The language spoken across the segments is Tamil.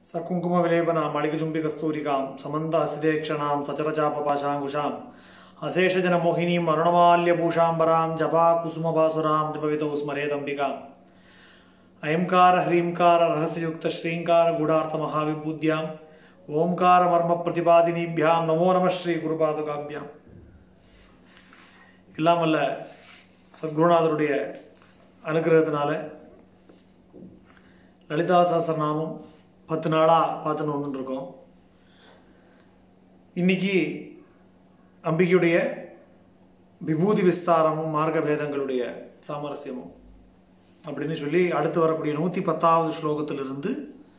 सकुङ्कुमविलेपनां मणिकचुम्बिकस्तूरिकां समन्तहस्तिदेक्षणां सचरचापपाशाङ्कुशाम् अशेषजनमोहिनीम् अरुणमाल्यभूषाम्बरां जपा कुसुमभासुरां जपवितौ स्मरेदम्बिकाम् अयंकार ह्रींकार रहस्ययुक्त श्रींकार गूढ़ार्थ महाविभूद्याम ओंकार मर्म प्रतिपादिनीभ्याम नमो नमः ஸ்ரீ குருபாதுகாபியாம் எல்லாம் வல்ல சத்குருநாதருடைய அனுகிரகத்தினால லலிதா சஹஸ்ரநாமம் பத்து நாளாக பார்த்துன்னு வந்துட்டு இருக்கோம் இன்னைக்கு அம்பிகையுடைய விபூதி விஸ்தாரமும் மார்க்க பேதங்களுடைய சாமரஸ்யமும் அப்படின்னு சொல்லி அடுத்து வரக்கூடிய நூற்றி பத்தாவது ஸ்லோகத்திலிருந்து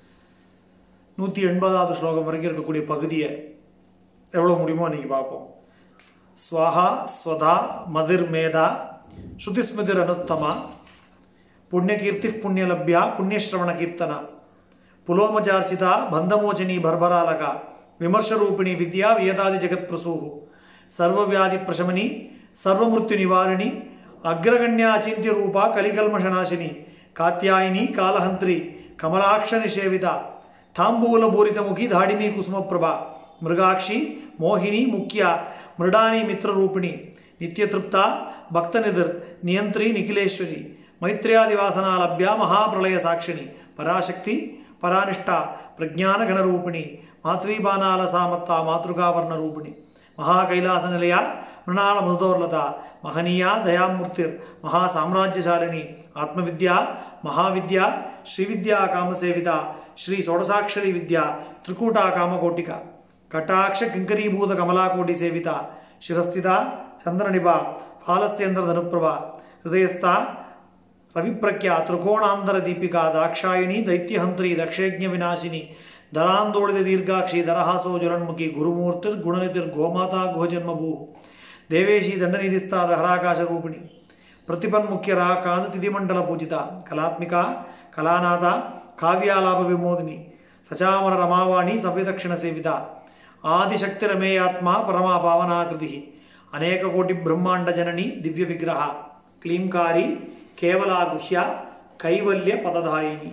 நூற்றி எண்பதாவது ஸ்லோகம் வரைக்கும் இருக்கக்கூடிய பகுதியை எவ்வளோ முடியுமோ அன்றைக்கி பார்ப்போம் ஸ்வாஹா ஸ்வதா மதிர் மேதா ஸ்ருதிஸ்மிதிர் அனுத்தமா புண்ணியகீர்த்தி புண்ணியலப்யா புண்ணியஸ்ரவண கீர்த்தனா புலோமஜார்ச்சிதா பந்தமோச்சனி பர்பராலகா விமர்சரூபிணி வித்யா வேதாதி ஜெகத் பிரசூஹு சர்வவியாதி பிரசமனி சர்வமிருத்யு நிவாரிணி அக்ரகண்யா அச்சிந்திய ரூபா கலிகல்மஷநாசினி காத்தியாயினி காலஹந்திரி கமலாட்ச நிஷேவிதா தாம்பூல பூரிதமுகி தாடினி குசுமப்பிரபா மிருகாட்சி மோகினி முக்கியா மிருடானி மித்ரரூபிணி நித்யதிருப்தா பக்தநிதிர் நியந்திரி நிகிலேஸ்வரி மைத்ரியாதிவாசனாலப்யா மகாபிரளய சாட்சிணி பராசக்தி பரானிஷ்டா பிரஜான கனரூபிணி மாத்வீபானால சாமத்தா மாத்ருகாவர்ண ரூபிணி மகா கைலாச நிலையா மிருணால மதுதோர்லதா மகனீயா தயாமூர்த்திர் மகா சாம்ராஜ்யசாலினி ஆத்மவித்யா மகாவித்யா ஸ்ரீவித்யா காமசேவிதா ஸ்ரீ ஷோடசாட்சரி வித்யா திரிகூட்டா காமகோட்டிகா கட்டாட்ச கிங்கரீபூத கமலாகோட்டி சேவிதா ಶಿರಸ್ಥಿತ ಚಂದ್ರನಿಭಾ ಫಾಲಸ್ತ್ಯಂದ್ರ ಧನುಪ್ರಭಾ ಹೃದಯಸ್ಥ ರವಿಪ್ರಖ್ಯಾ ತ್ರಿಕೋಣಾಂತರ ದೀಪಿಕಾ ದಾಕ್ಷಾಯಿಣಿ ದೈತ್ಯಹಂತ್ರಿ ದಕ್ಷಯಜ್ಞ ವಿನಾಶಿನಿ ದರಾಂದೋಳಿತ ದೀರ್ಘಾಕ್ಷಿ ದರಹಾಸೋ ಜುರನ್ಮುಖಿ ಗುರುಮೂರ್ತಿರ್ ಗುಣನಿತಿರ್ ಗೋಮಾತಾ ಗೋಜನ್ಮಭೂ ದೇವೇಶಿ ದಂಡನಿಧಿಸ್ತಾ ದಹರಾಕಾಶ ರೂಪಿಣಿ ಪ್ರತಿಪನ್ಮುಖ್ಯರ ಕಾಂತ ತಿಥಿಮಂಡಲ ಪೂಜಿತ ಕಲಾತ್ಮಿಕ ಕಲಾನಾಥ ಕಾವ್ಯಾಲಾಪ ವಿಮೋದಿನಿ ಸಚಾಮರ ರಮಾವಾಣಿ ಸವ್ಯದಕ್ಷಿಣ ಸೇವಿತ ಆದಿಶಕ್ತಿರಮೇಯಾತ್ಮ ಪರಮಾ ಪಾವನಾಕೃತಿ ಅನೇಕ ಕೋಟಿ ಬ್ರಹ್ಮಾಂಡ ಜನನಿ ದಿವ್ಯ ವಿಗ್ರಹ ಕ್ಲೀಂಕಾರಿ ಕೇವಲಾಗುಹ್ಯ ಕೈವಲ್ಯ ಪದದಾಯಿನಿ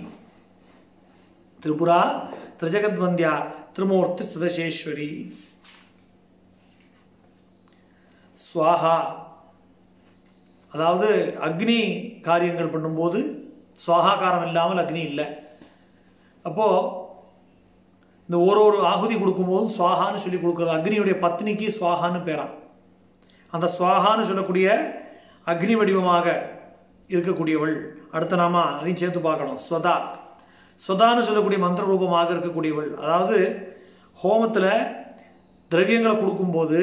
ತ್ರಿಪುರ ತ್ರಿಜಗದ್ವಂದ್ಯ ತ್ರಿಮೂರ್ತಿ ಸದಶೇಶ್ವರಿ சுவாஹா அதாவது அக்னி காரியங்கள் பண்ணும்போது சுவாகாக்காரம் இல்லாமல் அக்னி இல்லை அப்போது இந்த ஒரு ஒரு ஆகுதி கொடுக்கும்போது சுவாகான்னு சொல்லி கொடுக்குறது அக்னியுடைய பத்னிக்கு சுவாகான்னு பேரான் அந்த சுவாகான்னு சொல்லக்கூடிய அக்னி வடிவமாக இருக்கக்கூடியவள் அடுத்த நாம அதையும் சேர்த்து பார்க்கணும் ஸ்வதா ஸ்வதான்னு சொல்லக்கூடிய மந்திர ரூபமாக இருக்கக்கூடியவள் அதாவது ஹோமத்தில் திரவியங்களை கொடுக்கும்போது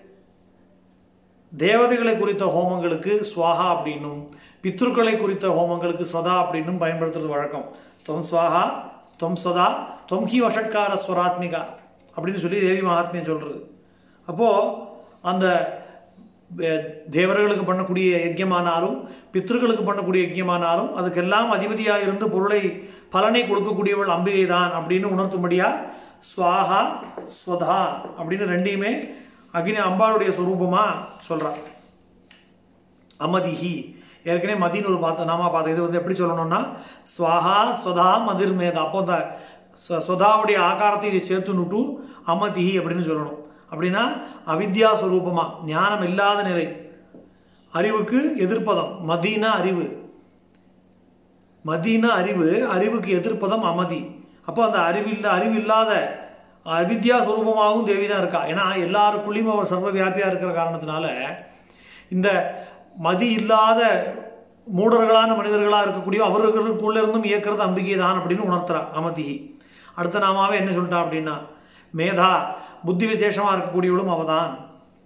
தேவதைகளை குறித்த ஹோமங்களுக்கு ஸ்வாஹா அப்படின்னும் பித்ருக்களை குறித்த ஹோமங்களுக்கு ஸ்வதா அப்படின்னும் பயன்படுத்துறது வழக்கம் தொம் ஸ்வாஹா தொம் சதா தொம் ஹி வஷட்கார ஸ்வராத்மிகா அப்படின்னு சொல்லி தேவி மகாத்மியம் சொல்கிறது அப்போது அந்த தேவர்களுக்கு பண்ணக்கூடிய யஜ்யமானாலும் பித்ருக்களுக்கு பண்ணக்கூடிய யஜ்யமானாலும் அதுக்கெல்லாம் அதிபதியாக இருந்து பொருளை பலனை கொடுக்கக்கூடியவள் அம்பிகை தான் அப்படின்னு உணர்த்தும்படியா ஸ்வாஹா ஸ்வதா அப்படின்னு ரெண்டையுமே அக்னி அம்பாளுடைய ஸ்வரூபமாக சொல்கிறான் அமதிஹி ஏற்கனவே மதின்னு ஒரு பார்த்த நாம பார்த்தோம் இது வந்து எப்படி சொல்லணும்னா ஸ்வஹா ஸ்வதா மதிர் மேதா அப்போ அந்த ஸ்வதாவுடைய ஆகாரத்தை இதை சேர்த்து நுட்டு அமதிஹி அப்படின்னு சொல்லணும் அப்படின்னா அவித்யா ஸ்வரூபமா ஞானம் இல்லாத நிலை அறிவுக்கு எதிர்ப்பதம் மதினா அறிவு மதினா அறிவு அறிவுக்கு எதிர்ப்பதம் அமதி அப்போ அந்த அறிவில்ல அறிவில்லாத அவித்யா ஸ்வரூபமாகவும் தேவி தான் இருக்கா ஏன்னா எல்லாருக்குள்ளேயும் அவர் சர்வ வியாபியாக இருக்கிற காரணத்தினால இந்த மதி இல்லாத மூடர்களான மனிதர்களாக இருக்கக்கூடிய அவர்களுக்குள்ள இருந்தும் இயக்கிறது அம்பிகை தான் அப்படின்னு உணர்த்துறா அமதிகி அடுத்த நாமாவே என்ன சொல்லிட்டா அப்படின்னா மேதா புத்தி விசேஷமாக இருக்கக்கூடியவளும் அவதான்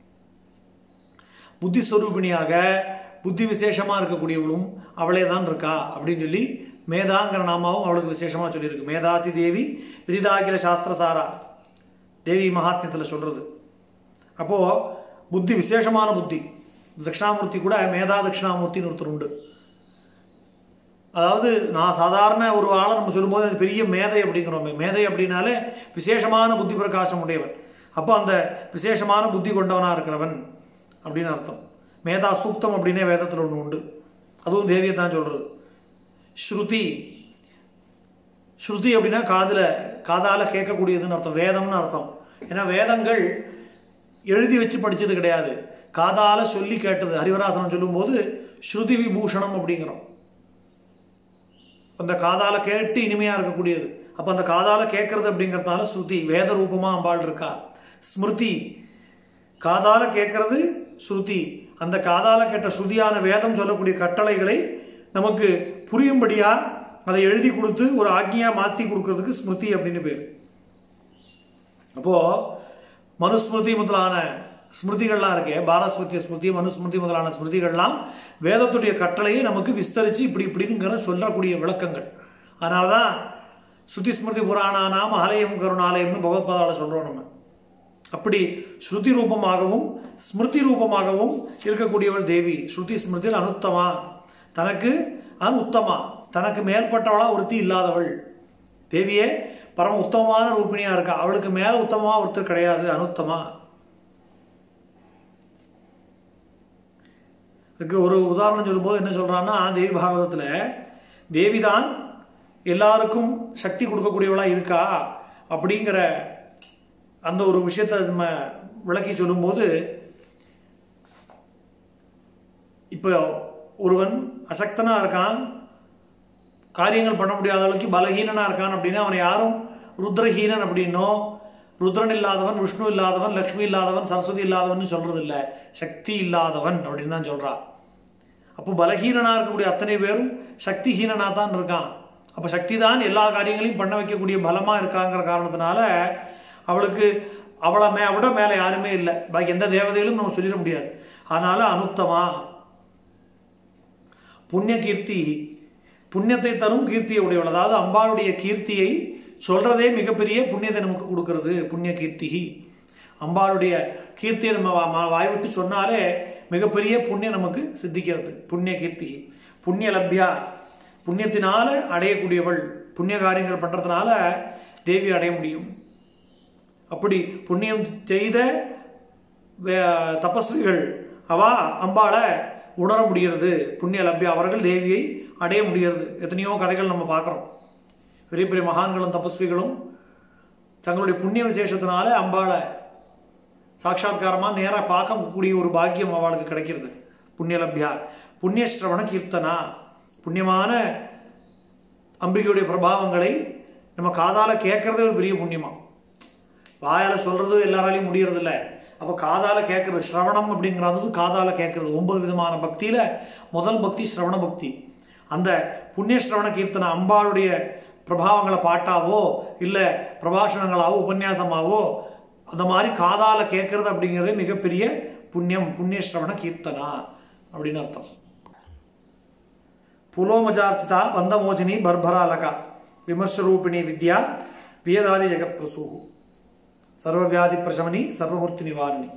புத்தி ஸ்வரூபிணியாக புத்தி விசேஷமாக இருக்கக்கூடியவளும் அவளே தான் இருக்கா அப்படின்னு சொல்லி மேதாங்கிற நாமாவும் அவளுக்கு விசேஷமாக சொல்லியிருக்கு மேதாசி தேவி விதிதாகில சாஸ்திரசாரா தேவி மகாத்மியத்தில் சொல்கிறது அப்போது புத்தி விசேஷமான புத்தி தட்சிணாமூர்த்தி கூட மேதா தட்சிணாமூர்த்தின்னு ஒருத்தர் உண்டு அதாவது நான் சாதாரண ஒரு ஆளை நம்ம சொல்லும்போது எனக்கு பெரிய மேதை அப்படிங்கிறோம் மேதை அப்படின்னாலே விசேஷமான புத்தி பிரகாசம் உடையவன் அப்போ அந்த விசேஷமான புத்தி கொண்டவனாக இருக்கிறவன் அப்படின்னு அர்த்தம் மேதா சூக்தம் அப்படின்னே வேதத்தில் ஒன்று உண்டு அதுவும் தேவியை தான் சொல்கிறது ஸ்ருதி ஸ்ருதி அப்படின்னா காதில் காதால கேட்கக்கூடியதுன்னு அர்த்தம் வேதம்னு அர்த்தம் ஏன்னா வேதங்கள் எழுதி வச்சு படிச்சது கிடையாது காதால சொல்லி கேட்டது ஹரிவராசனம் சொல்லும்போது ஸ்ருதி விபூஷணம் அப்படிங்கிறோம் அந்த காதால கேட்டு இனிமையா இருக்கக்கூடியது அப்ப அந்த காதால கேட்கறது அப்படிங்கறதுனால ஸ்ருதி வேத ரூபமா அம்பாள் இருக்கா ஸ்மிருதி காதால கேட்கறது ஸ்ருதி அந்த காதால கேட்ட ஸ்ருதியான வேதம் சொல்லக்கூடிய கட்டளைகளை நமக்கு புரியும்படியா அதை எழுதி கொடுத்து ஒரு ஆக்ஞியா மாத்தி கொடுக்கறதுக்கு ஸ்மிருதி அப்படின்னு பேர் அப்போ மனுஸ்மிருதி முதலான ஸ்மிருதிகள்லாம் இருக்கே பாரஸ்மிருதி ஸ்மிருதி மனுஸ்மிருதி முதலான ஸ்மிருதிகள்லாம் வேதத்துடைய கட்டளையை நமக்கு விஸ்தரித்து இப்படி இப்படிங்கிறத சொல்லக்கூடிய விளக்கங்கள் அதனால தான் ஸ்ருதி ஸ்மிருதி புராணானாம் ஆலயம் கருணாலயம்னு பகவத்பாதால சொல்கிறோம் நம்ம அப்படி ஸ்ருதி ரூபமாகவும் ஸ்மிருதி ரூபமாகவும் இருக்கக்கூடியவள் தேவி ஸ்ருதி ஸ்மிருதியில் அனுத்தமா தனக்கு அனுத்தமா தனக்கு மேற்பட்டவளா ஒருத்தி இல்லாதவள் தேவியே பரம உத்தமமான ரூபிணியா இருக்கா அவளுக்கு மேல உத்தமமா ஒருத்தர் கிடையாது அனுத்தமா இதுக்கு ஒரு உதாரணம் சொல்லும்போது என்ன சொல்றான்னா தேவி பாகவதத்துல தேவிதான் எல்லாருக்கும் சக்தி கொடுக்கக்கூடியவளா இருக்கா அப்படிங்கிற அந்த ஒரு விஷயத்தை நம்ம விளக்கி சொல்லும்போது இப்போ ஒருவன் அசக்தனா இருக்கான் காரியங்கள் பண்ண முடியாத அளவுக்கு பலஹீனனா இருக்கான் அப்படின்னா அவனை யாரும் ருத்ரஹீனன் அப்படின்னோ ருத்ரன் இல்லாதவன் விஷ்ணு இல்லாதவன் லக்ஷ்மி இல்லாதவன் சரஸ்வதி இல்லாதவன் சொல்றது இல்ல சக்தி இல்லாதவன் அப்படின்னு தான் சொல்றா அப்போ பலஹீனனா இருக்கக்கூடிய அத்தனை பேரும் சக்திஹீனனா தான் இருக்கான் அப்போ சக்தி தான் எல்லா காரியங்களையும் பண்ண வைக்கக்கூடிய பலமா இருக்காங்கிற காரணத்தினால அவளுக்கு அவளை மே விட மேலே யாருமே இல்லை பாக்கி எந்த தேவதைகளும் நம்ம சொல்லிட முடியாது அதனால அனுத்தமா புண்ணிய கீர்த்தி புண்ணியத்தை தரும் கீர்த்தியை உடையவள் அதாவது அம்பாளுடைய கீர்த்தியை சொல்றதே மிகப்பெரிய புண்ணியத்தை நமக்கு கொடுக்கிறது புண்ணிய கீர்த்தி அம்பாளுடைய கீர்த்தியை நம்ம வா- மா- வாய் விட்டு சொன்னாலே மிகப்பெரிய புண்ணியம் நமக்கு சித்திக்கிறது புண்ணிய கீர்த்தி புண்ணிய லப்யா புண்ணியத்தினால அடையக்கூடியவள் புண்ணிய காரியங்கள் பண்றதுனால தேவி அடைய முடியும் அப்படி புண்ணியம் செய்த வே- தபஸ்விகள் அவா அம்பாளை உணர முடிகிறது புண்ணிய லப்யா அவர்கள் தேவியை அடைய முடிகிறது எத்தனையோ கதைகள் நம்ம பார்க்குறோம் பெரிய பெரிய மகான்களும் தபஸ்விகளும் தங்களுடைய புண்ணிய விசேஷத்தினால அம்பாளை சாட்சாத்காரமாக நேராக பார்க்கக்கூடிய ஒரு பாக்கியம் அவளுக்கு கிடைக்கிறது புண்ணிய லப்யா புண்ணிய ஸ்ரவண கீர்த்தனா புண்ணியமான அம்பிகையுடைய பிரபாவங்களை நம்ம காதால கேட்கறதே ஒரு பெரிய புண்ணியமா வாயால சொல்றது எல்லாராலையும் முடியறது இல்ல அப்ப காதால கேட்கறது ஸ்ரவணம் அப்படிங்கிறது காதால கேட்கறது ஒன்பது விதமான பக்தியில முதல் பக்தி ஸ்ரவண பக்தி அந்த புண்ணிய ஸ்ரவண கீர்த்தனை அம்பாளுடைய பிரபாவங்களை பாட்டாவோ இல்ல பிரபாஷணங்களாவோ உபன்யாசமாவோ அந்த மாதிரி காதால கேட்கறது அப்படிங்கிறது மிகப்பெரிய புண்ணியம் புண்ணிய ஸ்ரவண கீர்த்தனா அப்படின்னு அர்த்தம் புலோமஜார்ச்சிதா பந்தமோஜினி பர்பராலகா விமர்சரூபிணி வித்யா வியதாதி ஜெகத் பிரசூகு சர்வவியாதி பிரசமனி சர்வமூர்த்தி நிவாரணி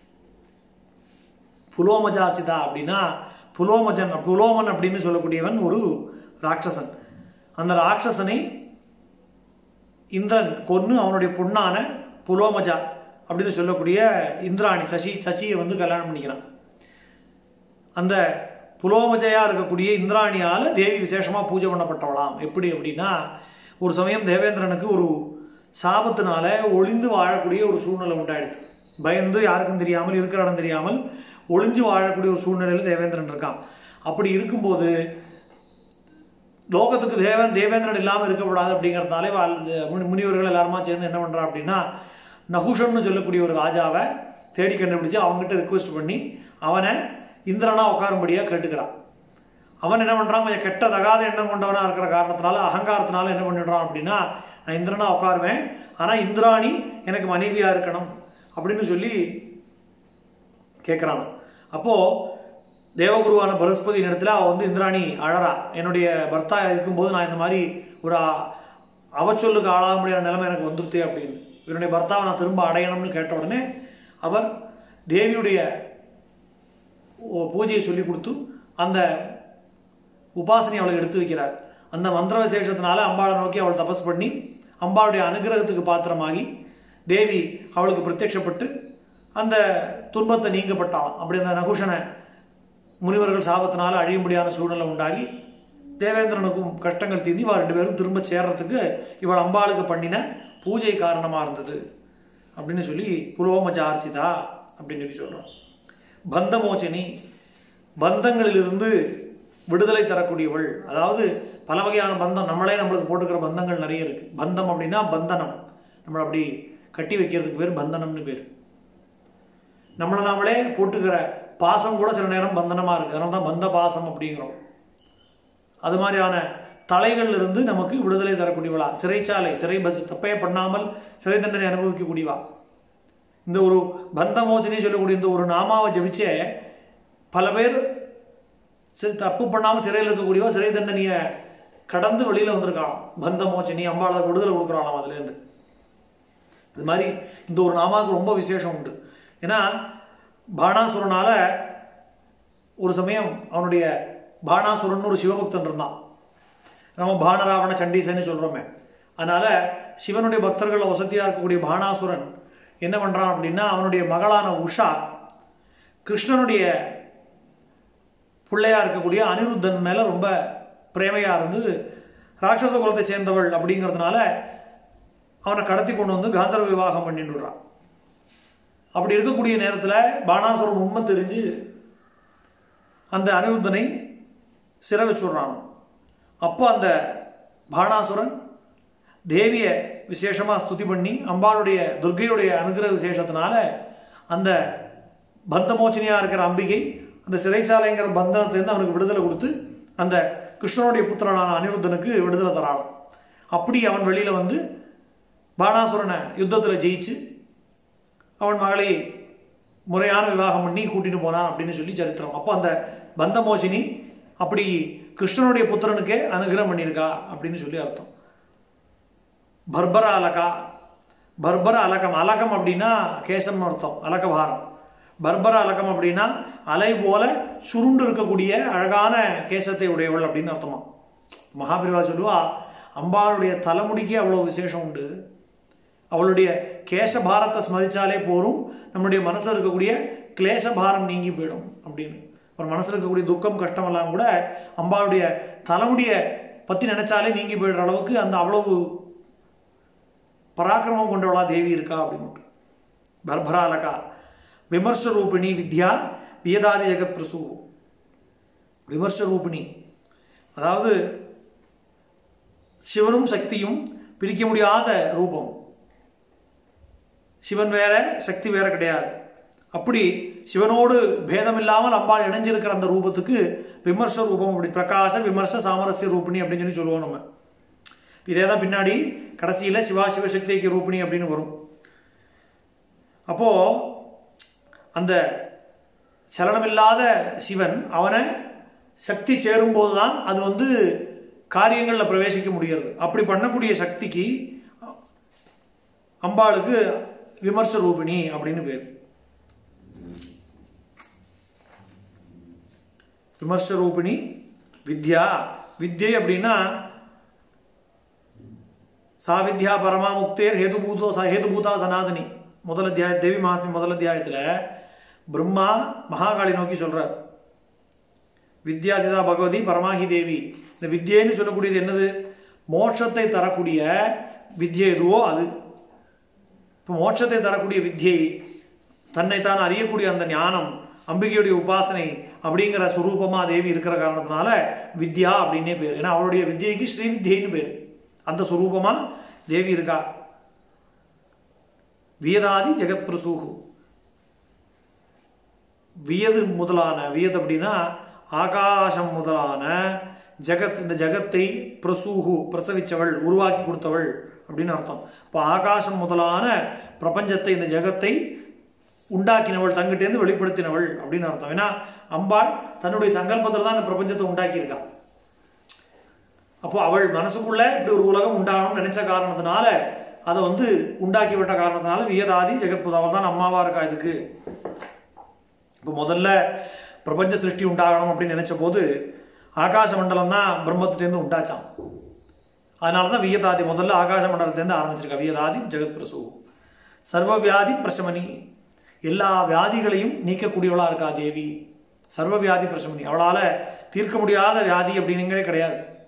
புலோமஜார்ச்சிதா அப்படின்னா புலோமஜன் புலோமன் அப்படின்னு சொல்லக்கூடியவன் ஒரு ராட்சசன் அந்த ராட்சசனை இந்திரன் கொன்னு அவனுடைய பொண்ணான புலோமஜா அப்படின்னு சொல்லக்கூடிய இந்திராணி சசி சச்சியை வந்து கல்யாணம் பண்ணிக்கிறான் அந்த புலோமஜையா இருக்கக்கூடிய இந்திராணியால தேவி விசேஷமா பூஜை பண்ணப்பட்டவளாம் எப்படி அப்படின்னா ஒரு சமயம் தேவேந்திரனுக்கு ஒரு சாபத்தினால ஒளிந்து வாழக்கூடிய ஒரு சூழ்நிலை உண்டாயிடுது பயந்து யாருக்கும் தெரியாமல் இருக்கிற இடம் தெரியாமல் ஒளிஞ்சு வாழக்கூடிய ஒரு சூழ்நிலையில் தேவேந்திரன் இருக்கான் அப்படி இருக்கும்போது லோகத்துக்கு தேவன் தேவேந்திரன் இல்லாமல் இருக்கக்கூடாது அப்படிங்கிறதுனாலே வாழ் முனி- முனிவர்கள் எல்லாருமா சேர்ந்து என்ன பண்றா அப்படின்னா நகுஷன்னு சொல்லக்கூடிய ஒரு ராஜாவை தேடி கண்டுபிடிச்சு அவங்ககிட்ட ரிக்வெஸ்ட் பண்ணி அவனை இந்திரனா உட்காரும்படியா கேட்டுக்கிறான் அவன் என்ன பண்றான் கொஞ்சம் கெட்ட தகாத எண்ணம் கொண்டவனா இருக்கிற காரணத்தினால அகங்காரத்தினால என்ன பண்ணிடுறான் அப்படின்னா நான் இந்திரனா உட்காருவேன் ஆனா இந்திராணி எனக்கு மனைவியா இருக்கணும் அப்படின்னு சொல்லி கேட்குறான் அப்போ தேவகுருவான பரஸ்பதி இடத்துல அவ வந்து இந்திராணி அழறா என்னுடைய பர்த்தா இருக்கும்போது நான் இந்த மாதிரி ஒரு அ- அவச்சொல்லுக்கு ஆளாக முடியாத நிலைமை எனக்கு வந்துருத்தே அப்படின்னு என்னுடைய பர்த்தாவை நான் திரும்ப அடையணும்னு கேட்ட உடனே அவர் தேவியுடைய ஓ- பூஜையை சொல்லி கொடுத்து அந்த உபாசனை அவளுக்கு எடுத்து வைக்கிறார் அந்த மந்திர விசேஷத்தினால அம்பாளை நோக்கி அவள் தபஸ் பண்ணி அம்பாளுடைய அனுகிரகத்துக்கு பாத்திரமாகி தேவி அவளுக்கு பிரத்யட்சப்பட்டு அந்த துன்பத்தை நீங்கப்பட்டாளாம் அப்படி அந்த நகுஷனை முனிவர்கள் சாபத்தினால அழியும்படியான சூழ்நிலை உண்டாகி தேவேந்திரனுக்கும் கஷ்டங்கள் தீர்ந்து இவள் ரெண்டு பேரும் திரும்ப சேர்றதுக்கு இவள் அம்பாளுக்கு பண்ணின பூஜை காரணமாக இருந்தது அப்படின்னு சொல்லி புரோமஜார்ச்சிதா அப்படின்னு சொல்லி சொல்கிறோம் பந்தமோச்சினி பந்தங்களிலிருந்து விடுதலை தரக்கூடியவள் அதாவது பல வகையான பந்தம் நம்மளே நம்மளுக்கு போட்டுக்கிற பந்தங்கள் நிறைய இருக்கு பந்தம் அப்படின்னா பந்தனம் நம்மளை அப்படி கட்டி வைக்கிறதுக்கு பேர் பந்தனம்னு பேர் நம்மளை நாமளே போட்டுக்கிற பாசம் கூட சில நேரம் பந்தனமாக இருக்குது அதனால தான் பந்த பாசம் அப்படிங்கிறோம் அது மாதிரியான தலைகள்ல இருந்து நமக்கு விடுதலை தரக்கூடியவளா சிறைச்சாலை சிறை பஸ் தப்பே பண்ணாமல் சிறை தண்டனை அனுபவிக்கக்கூடியவா இந்த ஒரு பந்தமோச்சனி சொல்லக்கூடிய இந்த ஒரு நாமாவை ஜபிச்சே பல பேர் சரி தப்பு பண்ணாமல் சிறையில் இருக்கக்கூடியவா சிறை தண்டனையை கடந்து வெளியில் வந்திருக்காளாம் பந்தமோச்சனி அம்பாளை விடுதலை கொடுக்குறாளாம் அதுலேருந்து இது மாதிரி இந்த ஒரு நாமாவுக்கு ரொம்ப விசேஷம் உண்டு ஏன்னா பாணாசுரனால ஒரு சமயம் அவனுடைய பாணாசுரன் ஒரு சிவபக்தன் இருந்தான் நம்ம பாணராவண சண்டீசன்னு சொல்கிறோமே அதனால சிவனுடைய பக்தர்கள் வசதியாக இருக்கக்கூடிய பாணாசுரன் என்ன பண்ணுறான் அப்படின்னா அவனுடைய மகளான உஷா கிருஷ்ணனுடைய பிள்ளையா இருக்கக்கூடிய அனிருத்தன் மேலே ரொம்ப பிரேமையாக இருந்து ராட்சச குலத்தை சேர்ந்தவள் அப்படிங்கிறதுனால அவனை கடத்தி கொண்டு வந்து காந்தர்வ விவாகம் பண்ணிட்டு விடுறான் அப்படி இருக்கக்கூடிய நேரத்தில் பாணாசுரன் உண்மை தெரிஞ்சு அந்த அனிருத்தனை சிறை வச்சுடுறான் அப்போ அந்த பாணாசுரன் தேவியை விசேஷமாக ஸ்துதி பண்ணி அம்பாளுடைய துர்கையுடைய அனுகிரக விசேஷத்தினால அந்த பந்தமோச்சனியாக இருக்கிற அம்பிகை அந்த சிறைச்சாலைங்கிற பந்தனத்திலேருந்து அவனுக்கு விடுதலை கொடுத்து அந்த கிருஷ்ணனுடைய புத்திரனான அனிருத்தனுக்கு விடுதலை தரான் அப்படி அவன் வெளியில் வந்து பாணாசுரனை யுத்தத்தில் ஜெயிச்சு அவன் மகளை முறையான விவாகம் பண்ணி கூட்டிட்டு போனான் அப்படின்னு சொல்லி சரித்திரம் அப்போ அந்த பந்தமோசினி அப்படி கிருஷ்ணனுடைய புத்திரனுக்கே அனுகிரகம் பண்ணியிருக்கா அப்படின்னு சொல்லி அர்த்தம் பர்பர அலகா பர்பர அலகம் அலகம் அப்படின்னா கேசம்னு அர்த்தம் அலகபாரம் பர்பர அலகம் அப்படின்னா அலை போல சுருண்டு இருக்கக்கூடிய அழகான கேசத்தை உடையவள் அப்படின்னு அர்த்தமா மகாபிரிவா சொல்லுவா அம்பாளுடைய தலைமுடிக்கே அவ்வளோ விசேஷம் உண்டு அவளுடைய கேச பாரத்தை ஸ்மரிச்சாலே போரும் நம்முடைய மனசில் இருக்கக்கூடிய கிளேச பாரம் நீங்கி போயிடும் அப்படின்னு அப்புறம் மனசில் இருக்கக்கூடிய துக்கம் கஷ்டம் எல்லாம் கூட அம்பாளுடைய தலைமுடியை பற்றி நினைச்சாலே நீங்கி போயிடுற அளவுக்கு அந்த அவ்வளவு பராக்கிரமம் கொண்டவளா தேவி இருக்கா அப்படின்னு பர்பராலகா விமர்ச ரூபிணி வித்யா வியதாதி ஜெகத் பிரசு விமர்ச ரூபிணி அதாவது சிவனும் சக்தியும் பிரிக்க முடியாத ரூபம் சிவன் வேற சக்தி வேற கிடையாது அப்படி சிவனோடு பேதம் இல்லாமல் அம்பாள் இணைஞ்சிருக்கிற அந்த ரூபத்துக்கு விமர்ச ரூபம் அப்படி பிரகாச விமர்ச சாமரஸ்ய ரூபிணி அப்படின்னு சொல்லி சொல்லுவோம் நம்ம இதே தான் பின்னாடி கடைசியில் சிவா சிவசக்திக்கு ரூபிணி அப்படின்னு வரும் அப்போ அந்த சலனமில்லாத சிவன் அவனை சக்தி சேரும்போது தான் அது வந்து காரியங்களில் பிரவேசிக்க முடிகிறது அப்படி பண்ணக்கூடிய சக்திக்கு அம்பாளுக்கு விமர்ச ரூபிணி அப்படின்னு பேர் விமர்ச ரூபிணி வித்யா வித்யை அப்படின்னா சா வித்யா பரமா முக்தேர் ஹேதுபூதோ ச ஹேதுபூதா சனாதனி முதல் அத்தியாய தேவி மகாத்மி முதல் அத்தியாயத்தில் பிரம்மா மகாகாளி நோக்கி சொல்றார் வித்யாதிதா பகவதி பரமாஹி தேவி இந்த வித்யேன்னு சொல்லக்கூடியது என்னது மோட்சத்தை தரக்கூடிய வித்யை எதுவோ அது இப்போ மோட்சத்தை தரக்கூடிய வித்யை தன்னைத்தான் அறியக்கூடிய அந்த ஞானம் அம்பிகையுடைய உபாசனை அப்படிங்கிற சுரூபமாக தேவி இருக்கிற காரணத்தினால வித்யா அப்படின்னே பேர் ஏன்னா அவளுடைய வித்யைக்கு ஸ்ரீ வித்யைன்னு பேர் அந்த சுரூபமாக தேவி இருக்கா வியதாதி ஜெகத் பிரசூகு வியது முதலான வியது அப்படின்னா ஆகாசம் முதலான ஜெகத் இந்த ஜெகத்தை பிரசூகு பிரசவிச்சவள் உருவாக்கி கொடுத்தவள் அப்படின்னு அர்த்தம் இப்போ ஆகாசம் முதலான பிரபஞ்சத்தை இந்த ஜெகத்தை உண்டாக்கினவள் தங்கிட்டேருந்து வெளிப்படுத்தினவள் அப்படின்னு அர்த்தம் ஏன்னா அம்பாள் தன்னுடைய சங்கல்பத்தில் தான் இந்த பிரபஞ்சத்தை உண்டாக்கியிருக்கா அப்போ அவள் மனசுக்குள்ள இப்படி ஒரு உலகம் உண்டாகணும்னு நினைச்ச காரணத்தினால அதை வந்து உண்டாக்கி விட்ட காரணத்தினால வியதாதி ஜெகத் அவள் தான் அம்மாவா இருக்கா இதுக்கு இப்போ முதல்ல பிரபஞ்ச சிருஷ்டி உண்டாகணும் அப்படின்னு நினைச்ச போது ஆகாச மண்டலம் தான் பிரம்மத்திலேருந்து உண்டாச்சான் அதனால தான் வியதாதி முதல்ல ஆகாச மண்டலத்திலேருந்து ஆரம்பிச்சிருக்கா வியதாதி ஜெகத் பிரசு சர்வ வியாதி பிரசமனி எல்லா வியாதிகளையும் நீக்கக்கூடியவளா இருக்கா தேவி சர்வ வியாதி பிரசமனி அவளால் தீர்க்க முடியாத வியாதி அப்படின்னுங்களே கிடையாது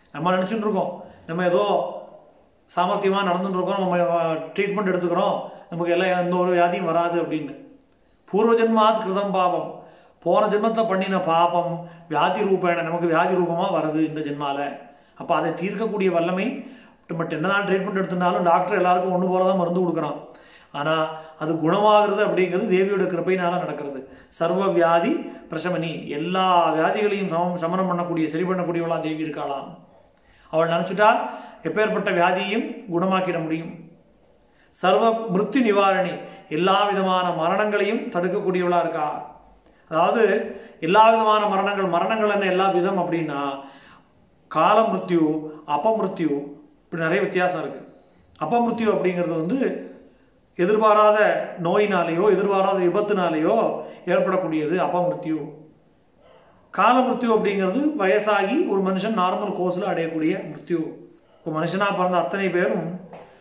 நம்ம நினச்சிட்டு இருக்கோம் நம்ம ஏதோ சாமர்த்தியமாக நடந்துட்டு இருக்கோம் நம்ம ட்ரீட்மெண்ட் எடுத்துக்கிறோம் நமக்கு எல்லாம் எந்த ஒரு வியாதியும் வராது அப்படின்னு பூர்வ ஜென்மாத் கிருதம் பாபம் போன ஜென்மத்தில் பண்ணின பாபம் வியாதி ரூபேன நமக்கு வியாதி ரூபமாக வருது இந்த ஜென்மால அப்போ அதை தீர்க்கக்கூடிய வல்லமை நம்ம என்னதான் ட்ரீட்மெண்ட் எடுத்திருந்தாலும் டாக்டர் எல்லாருக்கும் ஒன்று போல தான் மருந்து கொடுக்குறான் ஆனால் அது குணமாகிறது அப்படிங்கிறது தேவியோட கிருப்பையினால நடக்கிறது சர்வ வியாதி பிரசமனி எல்லா வியாதிகளையும் சமம் சமனம் பண்ணக்கூடிய சரி பண்ணக்கூடியவளா தேவி இருக்காளாம் அவள் நினச்சிட்டா எப்பேற்பட்ட வியாதியையும் குணமாக்கிட முடியும் சர்வ மிருத்யு நிவாரணி எல்லா விதமான மரணங்களையும் தடுக்கக்கூடியவளா இருக்கா அதாவது எல்லா விதமான மரணங்கள் மரணங்கள் என்ன எல்லா விதம் அப்படின்னா கால மிருத்யு அபமிருத்யு இப்படி நிறைய வித்தியாசம் இருக்கு அபமிருத்யு அப்படிங்கிறது வந்து எதிர்பாராத நோயினாலேயோ எதிர்பாராத விபத்துனாலேயோ ஏற்படக்கூடியது அபமிருத்யு கால மிருத்யு அப்படிங்கிறது வயசாகி ஒரு மனுஷன் நார்மல் கோர்ஸில் அடையக்கூடிய மிருத்யு இப்போ மனுஷனாக பிறந்த அத்தனை பேரும்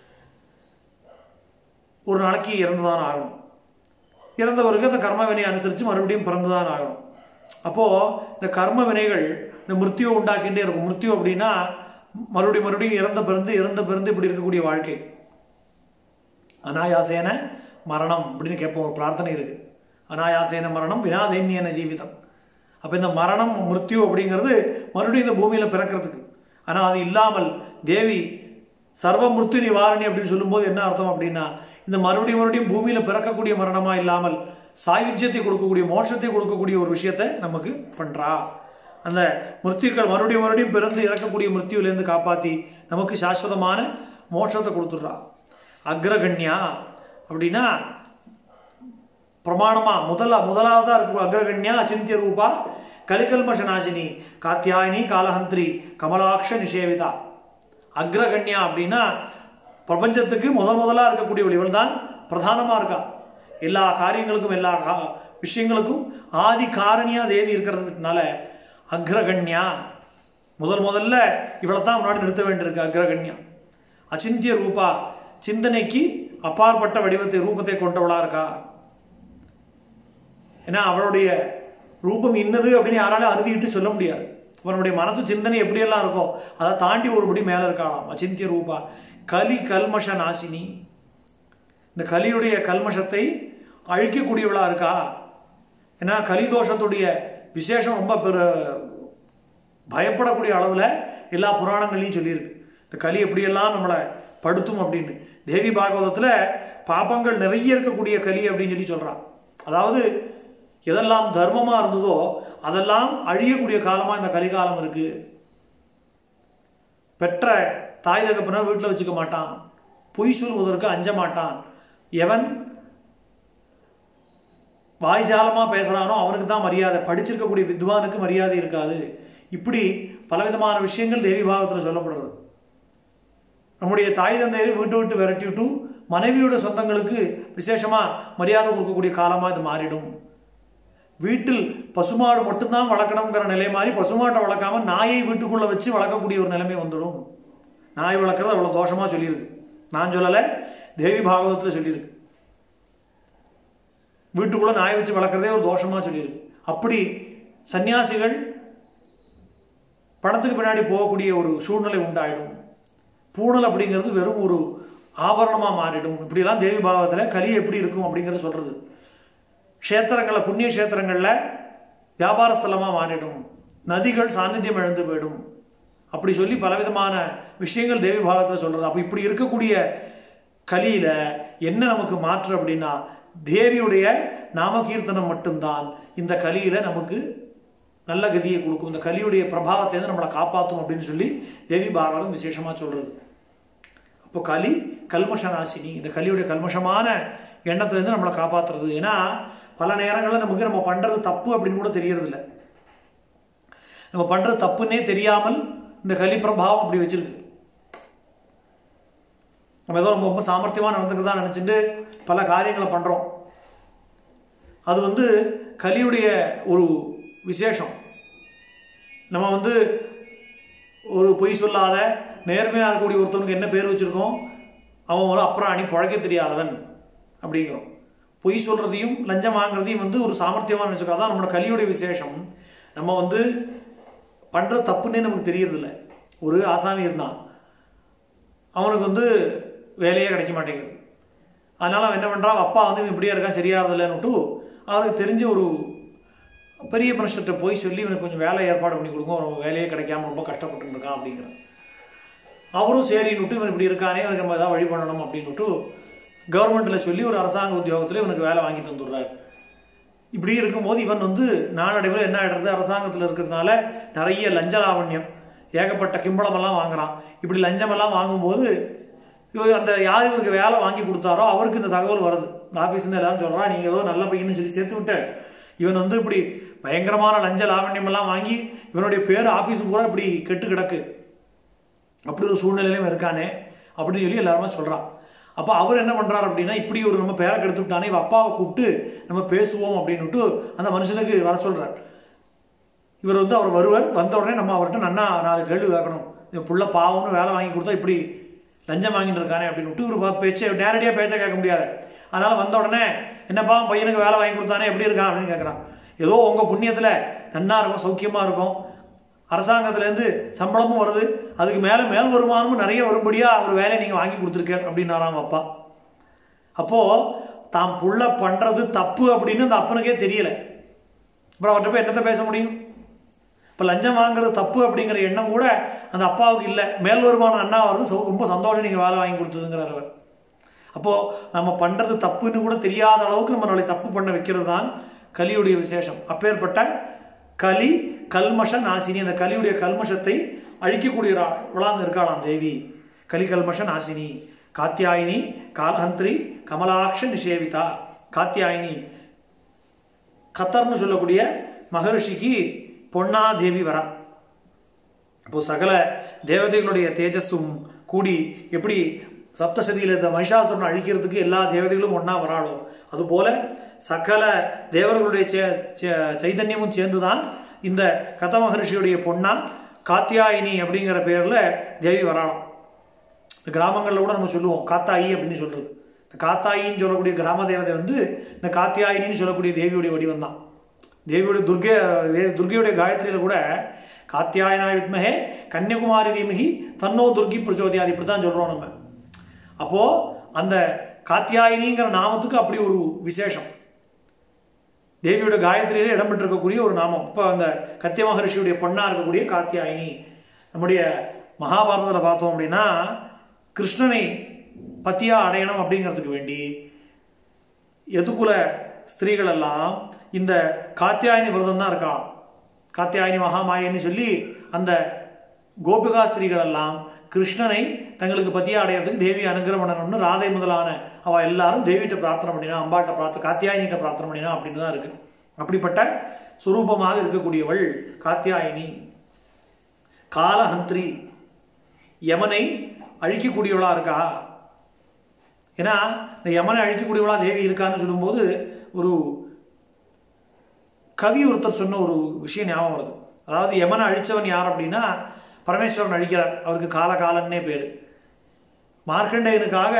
ஒரு நாளைக்கு இறந்துதான் ஆகணும் இறந்த பிறகு அந்த கர்ம வினையை அனுசரித்து மறுபடியும் பிறந்துதான் ஆகணும் அப்போது இந்த கர்ம வினைகள் இந்த மிருத்யுவை உண்டாக்கிட்டே இருக்கும் மிருத்யு அப்படின்னா மறுபடியும் மறுபடியும் இறந்த பிறந்து இறந்த பிறந்து இப்படி இருக்கக்கூடிய வாழ்க்கை அனாயாசேன மரணம் அப்படின்னு கேட்போம் ஒரு பிரார்த்தனை இருக்கு அனாயாசேன மரணம் வினாதைன்யன ஜீவிதம் அப்போ இந்த மரணம் மிருத்யு அப்படிங்கிறது மறுபடியும் இந்த பூமியில் பிறக்கிறதுக்கு ஆனால் அது இல்லாமல் தேவி சர்வ மிருத்யு நிவாரணி அப்படின்னு சொல்லும்போது என்ன அர்த்தம் அப்படின்னா இந்த மறுபடியும் மறுபடியும் பூமியில் பிறக்கக்கூடிய மரணமா இல்லாமல் சாயுஜ்யத்தை கொடுக்கக்கூடிய மோட்சத்தை கொடுக்கக்கூடிய ஒரு விஷயத்தை நமக்கு பண்றா அந்த மிருத்யுக்கள் மறுபடியும் மறுபடியும் பிறந்து இறக்கக்கூடிய மிருத்யுலேருந்து காப்பாற்றி நமக்கு சாஸ்வதமான மோட்சத்தை கொடுத்துட்றா அக்ரகண்யா அப்படின்னா பிரமாணமா முதல்ல முதலாவதா இருக்கும் அக்ரகண்யா அச்சிந்திய ரூபா கலிகல்மஷ நாசினி காத்தியாயினி காலஹந்திரி கமலாட்ச நிஷேவிதா அக்ரகண்யா அப்படின்னா பிரபஞ்சத்துக்கு முதல் முதலாக இருக்கக்கூடியவள் இவள் தான் பிரதானமாக இருக்கா எல்லா காரியங்களுக்கும் எல்லா கா- விஷயங்களுக்கும் ஆதி காரணியா தேவி இருக்கிறதுனால அக்ரகண்யா முதல் முதல்ல இவளை தான் முன்னாடி நிறுத்த வேண்டியிருக்கு அக்ரகண்யா அச்சிந்திய ரூபா சிந்தனைக்கு அப்பாற்பட்ட வடிவத்தை ரூபத்தை கொண்டவளா இருக்கா ஏன்னா அவளுடைய ரூபம் இன்னது அப்படின்னு யாராலும் அறுதிட்டு சொல்ல முடியாது அவனுடைய மனசு சிந்தனை எப்படியெல்லாம் இருக்கோ அதை தாண்டி ஒருபடி மேலே இருக்கலாம் அச்சிந்திய ரூபா கலி கல்மஷ நாசினி இந்த கலியுடைய கல்மஷத்தை அழிக்கக்கூடியவளா இருக்கா ஏன்னா கலிதோஷத்துடைய விசேஷம் ரொம்ப பெரு பயப்படக்கூடிய அளவில் எல்லா புராணங்கள்லையும் சொல்லியிருக்கு இந்த கலி எப்படியெல்லாம் நம்மளை படுத்தும் அப்படின்னு தேவி பாகவதத்தில் பாபங்கள் நிறைய இருக்கக்கூடிய கலி அப்படின்னு சொல்லி சொல்கிறான் அதாவது எதெல்லாம் தர்மமாக இருந்ததோ அதெல்லாம் அழியக்கூடிய காலமாக இந்த கலிகாலம் இருக்குது பெற்ற தாய் தகப்பனர் வீட்டில் வச்சுக்க மாட்டான் பொய் சொல்வதற்கு அஞ்ச மாட்டான் எவன் வாய்ஜாலமாக பேசுகிறானோ அவனுக்கு தான் மரியாதை படிச்சிருக்கக்கூடிய வித்வானுக்கு மரியாதை இருக்காது இப்படி பலவிதமான விஷயங்கள் தேவி பாகத்தில் சொல்லப்படுறது நம்முடைய தாய் தந்தையரை வீட்டு விட்டு விரட்டி விட்டு மனைவியோட சொந்தங்களுக்கு விசேஷமாக மரியாதை கொடுக்கக்கூடிய காலமாக இது மாறிடும் வீட்டில் பசுமாடு மட்டும்தான் வளர்க்கணுங்கிற நிலை மாதிரி பசுமாட்டை வளர்க்காம நாயை வீட்டுக்குள்ளே வச்சு வளர்க்கக்கூடிய ஒரு நிலைமை வந்துடும் நாய் வளர்க்குறது அவ்வளோ தோஷமாக சொல்லியிருக்கு நான் சொல்லலை தேவி பாகவதத்தில் சொல்லியிருக்கு வீட்டுக்குள்ளே நாய் வச்சு வளர்க்குறதே ஒரு தோஷமாக சொல்லியிருக்கு அப்படி சன்னியாசிகள் பணத்துக்கு பின்னாடி போகக்கூடிய ஒரு சூழ்நிலை உண்டாயிடும் பூணல் அப்படிங்கிறது வெறும் ஒரு ஆபரணமாக மாறிடும் இப்படிலாம் தேவி பாகவத்தில் கலி எப்படி இருக்கும் அப்படிங்கிறத சொல்கிறது க்ஷேத்திரங்களில் புண்ணிய க்ஷேத்திரங்களில் வியாபார ஸ்தலமாக மாறிடும் நதிகள் சாநித்தியம் இழந்து போயிடும் அப்படி சொல்லி பலவிதமான விஷயங்கள் தேவி பாகத்தில் சொல்கிறது அப்போ இப்படி இருக்கக்கூடிய கலியில் என்ன நமக்கு மாற்று அப்படின்னா தேவியுடைய நாமகீர்த்தனம் மட்டும்தான் இந்த கலியில் நமக்கு நல்ல கதியை கொடுக்கும் இந்த கலியுடைய பிரபாவத்திலேருந்து நம்மளை காப்பாற்றும் அப்படின்னு சொல்லி தேவி பாகவதம் விசேஷமாக சொல்கிறது அப்போ கலி கல்மஷ நாசினி இந்த கலியுடைய கல்மஷமான எண்ணத்துலேருந்து நம்மளை காப்பாற்றுறது ஏன்னா பல நேரங்களில் நமக்கு நம்ம பண்ணுறது தப்பு அப்படின்னு கூட தெரியறதில்ல நம்ம பண்ணுறது தப்புன்னே தெரியாமல் இந்த கலி பிரபாவம் அப்படி வச்சிருக்கு நம்ம ஏதோ ரொம்ப ரொம்ப சாமர்த்தியமாக நடந்துக்கிறதா நினச்சிட்டு பல காரியங்களை பண்ணுறோம் அது வந்து கலியுடைய ஒரு விசேஷம் நம்ம வந்து ஒரு பொய் சொல்லாத நேர்மையாக இருக்கக்கூடிய ஒருத்தவனுக்கு என்ன பேர் வச்சுருக்கோம் அவன் ஒரு அப்புறம் அணி பழைக்க தெரியாதவன் அப்படிங்கிறோம் பொய் சொல்கிறதையும் லஞ்சம் வாங்குறதையும் வந்து ஒரு சாமர்த்தியமாக நினச்சிக்கோ அதான் நம்மளோட கலியுடைய விசேஷம் நம்ம வந்து பண்ணுற தப்புன்னே நமக்கு தெரியறதில்ல ஒரு ஆசாமி இருந்தான் அவனுக்கு வந்து வேலையே கிடைக்க மாட்டேங்குது அதனால் அவன் என்ன பண்ணுறான் அப்பா வந்து இவன் இப்படியே இருக்கான் சரியாகிறதில்லன்னுட்டு அவருக்கு தெரிஞ்ச ஒரு பெரிய மனுஷர்கிட்ட போய் சொல்லி இவனுக்கு கொஞ்சம் வேலை ஏற்பாடு பண்ணி கொடுங்க அவன் வேலையே கிடைக்காம ரொம்ப கஷ்டப்பட்டு இருக்கான் அப்படிங்கிற அவரும் சரின்னுட்டு இவன் இப்படி இருக்கானே இவனுக்கு நம்ம ஏதாவது வழி பண்ணணும் அப்படின்னுட்டு கவர்மெண்ட்டில் சொல்லி ஒரு அரசாங்க உத்தியோகத்தில் இவனுக்கு வேலை வாங்கி தந்துடுறாரு இப்படி இருக்கும்போது இவன் வந்து நாளடைவில் என்ன ஆகிடுறது அரசாங்கத்தில் இருக்கிறதுனால நிறைய லஞ்ச லாவண்யம் ஏகப்பட்ட கிம்பளமெல்லாம் வாங்குறான் இப்படி லஞ்சமெல்லாம் வாங்கும்போது இவர் அந்த யார் இவருக்கு வேலை வாங்கி கொடுத்தாரோ அவருக்கு இந்த தகவல் வருது இந்த ஆஃபீஸ்லேருந்து எல்லாரும் சொல்கிறான் நீங்கள் ஏதோ நல்ல பையன்னு சொல்லி சேர்த்து விட்ட இவன் வந்து இப்படி பயங்கரமான லஞ்ச லாவண்யமெல்லாம் வாங்கி இவனுடைய பேர் ஆஃபீஸ் பூரா இப்படி கெட்டு கிடக்கு அப்படி ஒரு சூழ்நிலையிலும் இருக்கானே அப்படின்னு சொல்லி எல்லாருமே சொல்கிறான் அப்போ அவர் என்ன பண்ணுறாரு அப்படின்னா இப்படி ஒரு நம்ம பேரை கெடுத்துட்டானே இவ அப்பாவை கூப்பிட்டு நம்ம பேசுவோம் அப்படின்னுட்டு அந்த மனுஷனுக்கு வர சொல்கிறார் இவர் வந்து அவர் வருவார் வந்த உடனே நம்ம அவர்கிட்ட நன்னா நாலு கேள்வி கேட்கணும் இந்த புள்ள பாவம்னு வேலை வாங்கி கொடுத்தா இப்படி லஞ்சம் வாங்கிட்டு இருக்கானே அப்படின்னுட்டு ஒரு பேச்சை நேரடியாக பேச்சை கேட்க முடியாது அதனால் வந்த உடனே என்னப்பா உன் பையனுக்கு வேலை வாங்கி கொடுத்தானே எப்படி இருக்கான் அப்படின்னு கேட்குறான் ஏதோ உங்கள் புண்ணியத்தில் நன்னா இருக்கும் சௌக்கியமாக இருக்கும் அரசாங்கத்திலேருந்து சம்பளமும் வருது அதுக்கு மேலே மேல் வருமானமும் நிறைய வரும்படியாக ஒரு வேலையை நீங்கள் வாங்கி கொடுத்துருக்க அப்படின்னாராம் அப்பா அப்போது தான் புள்ள பண்ணுறது தப்பு அப்படின்னு அந்த அப்பனுக்கே தெரியலை அப்புறம் அவர்கிட்ட போய் என்னத்தை பேச முடியும் இப்போ லஞ்சம் வாங்குறது தப்பு அப்படிங்கிற எண்ணம் கூட அந்த அப்பாவுக்கு இல்லை மேல் வருமானம் அண்ணா வருது சௌ- ரொம்ப சந்தோஷம் நீங்கள் வேலை வாங்கி கொடுத்ததுங்கிறார் அவர் அப்போது நம்ம பண்ணுறது தப்புன்னு கூட தெரியாத அளவுக்கு நம்ம நாளை தப்பு பண்ண வைக்கிறது தான் கலியுடைய விசேஷம் அப்பேற்பட்ட கலி கல்மஷ நாசினி அந்த கலியுடைய கல்மஷத்தை அழிக்கக்கூடிய விழாங்க இருக்காளாம் தேவி கலி கல்மஷ நாசினி காத்தியாயினி காலஹந்திரி கமலாட்ச நிஷேவிதா காத்தியாயினி கத்தர்னு சொல்லக்கூடிய மகரிஷிக்கு பொன்னா தேவி வரா இப்போ சகல தேவதைகளுடைய தேஜஸும் கூடி எப்படி சப்தசதியில் இந்த மகிஷாசுரனை அழிக்கிறதுக்கு எல்லா தேவதைகளும் ஒன்றா வராளோ அதுபோல சகல தேவர்களுடைய சே- சே- சைதன்யமும் சேர்ந்து தான் இந்த கத மகரிஷியுடைய பொண்ணா காத்தியாயினி அப்படிங்கிற பேரில் தேவி வராளாம் இந்த கிராமங்களில் கூட நம்ம சொல்லுவோம் காத்தாயி அப்படின்னு சொல்கிறது இந்த காத்தாயின்னு சொல்லக்கூடிய கிராம தேவதை வந்து இந்த காத்தியாயினின்னு சொல்லக்கூடிய தேவியுடைய வடிவம் தான் தேவியுடைய துர்கை தே- துர்கையுடைய காயத்ரியில் கூட காத்தியாயனாய வித்மகே கன்னியகுமாரி தீமகி தன்னோ துர்கி பிரச்சோதியாது இப்படி தான் சொல்கிறோம் நம்ம அப்போது அந்த காத்தியாயினிங்கிற நாமத்துக்கு அப்படி ஒரு விசேஷம் தேவியோட காயத்ரியிலே இடம் பெற்றிருக்கக்கூடிய ஒரு நாமம் இப்போ அந்த கத்திய மகரிஷியுடைய பொண்ணாக இருக்கக்கூடிய காத்தியாயினி நம்முடைய மகாபாரதத்தில் பார்த்தோம் அப்படின்னா கிருஷ்ணனை பத்தியா அடையணும் அப்படிங்கிறதுக்கு வேண்டி எதுகுல ஸ்திரீகள் எல்லாம் இந்த காத்தியாயினி விரதம் தான் இருக்கான் காத்தியாயினி மகாமாயின்னு சொல்லி அந்த கோபிகா ஸ்திரீகள் எல்லாம் கிருஷ்ணனை தங்களுக்கு பத்தியா அடையிறதுக்கு தேவி அனுகிரகம் பண்ணணும்னு ராதை முதலான அவ எல்லாரும் தேவிகிட்ட பிரார்த்தனை பண்ணினா அம்பாட்ட பிரார்த்தனை காத்தியாயினிட்ட பிரார்த்தனை பண்ணினா அப்படின்னு தான் இருக்கு அப்படிப்பட்ட சுரூபமாக இருக்கக்கூடியவள் காத்தியாயினி காலஹந்திரி யமனை அழிக்கக்கூடியவளா இருக்கா ஏன்னா இந்த யமனை அழிக்கக்கூடியவளா தேவி இருக்கான்னு சொல்லும்போது ஒரு கவி ஒருத்தர் சொன்ன ஒரு விஷயம் ஞாபகம் வருது அதாவது யமனை அழிச்சவன் யார் அப்படின்னா பரமேஸ்வரன் அழிக்கிறார் அவருக்கு காலகாலன்னே பேர் மார்க்கண்டேயனுக்காக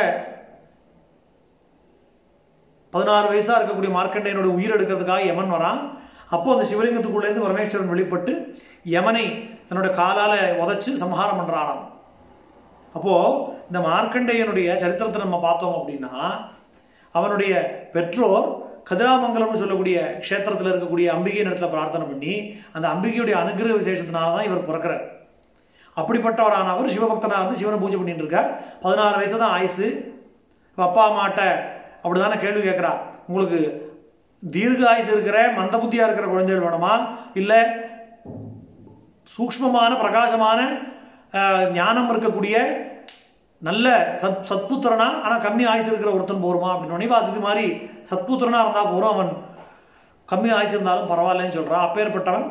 பதினாறு வயசா இருக்கக்கூடிய மார்க்கண்டேயனோட உயிர் எடுக்கிறதுக்காக யமன் வரான் அப்போ அந்த சிவலிங்கத்துக்குள்ளேருந்து பரமேஸ்வரன் வெளிப்பட்டு யமனை தன்னோட காலால உதைச்சு சம்ஹாரம் பண்றாராம் அப்போ இந்த மார்க்கண்டேயனுடைய சரித்திரத்தை நம்ம பார்த்தோம் அப்படின்னா அவனுடைய பெற்றோர் கதிராமங்கலம்னு சொல்லக்கூடிய க்ஷேத்திரத்தில் இருக்கக்கூடிய அம்பிகை இடத்துல பிரார்த்தனை பண்ணி அந்த அம்பிகையுடைய அனுகிரக விசேஷத்தினால தான் இவர் பிறக்கிறார் அப்படிப்பட்டவரான அவர் சிவபக்தனாக இருந்து சிவனை பூஜை பண்ணிட்டு இருக்கார் பதினாறு வயசு தான் ஆயுசு இப்ப அப்பா அம்மாட்ட அப்படிதானே கேள்வி கேட்குறா உங்களுக்கு தீர்க்க ஆயுசு இருக்கிற மந்த புத்தியாக இருக்கிற குழந்தைகள் வேணுமா இல்லை சூக்ஷ்மமான பிரகாசமான அஹ், ஞானம் இருக்கக்கூடிய நல்ல சத் சத்புத்திரனா ஆனால் கம்மி ஆயுசு இருக்கிற ஒருத்தன் போருமா அப்படின்னு அது இது மாதிரி சத்புத்திரனா இருந்தால் போகிறோம் அவன் கம்மி ஆயுசு இருந்தாலும் பரவாயில்லன்னு சொல்கிறான் அப்பேற்பட்டவன்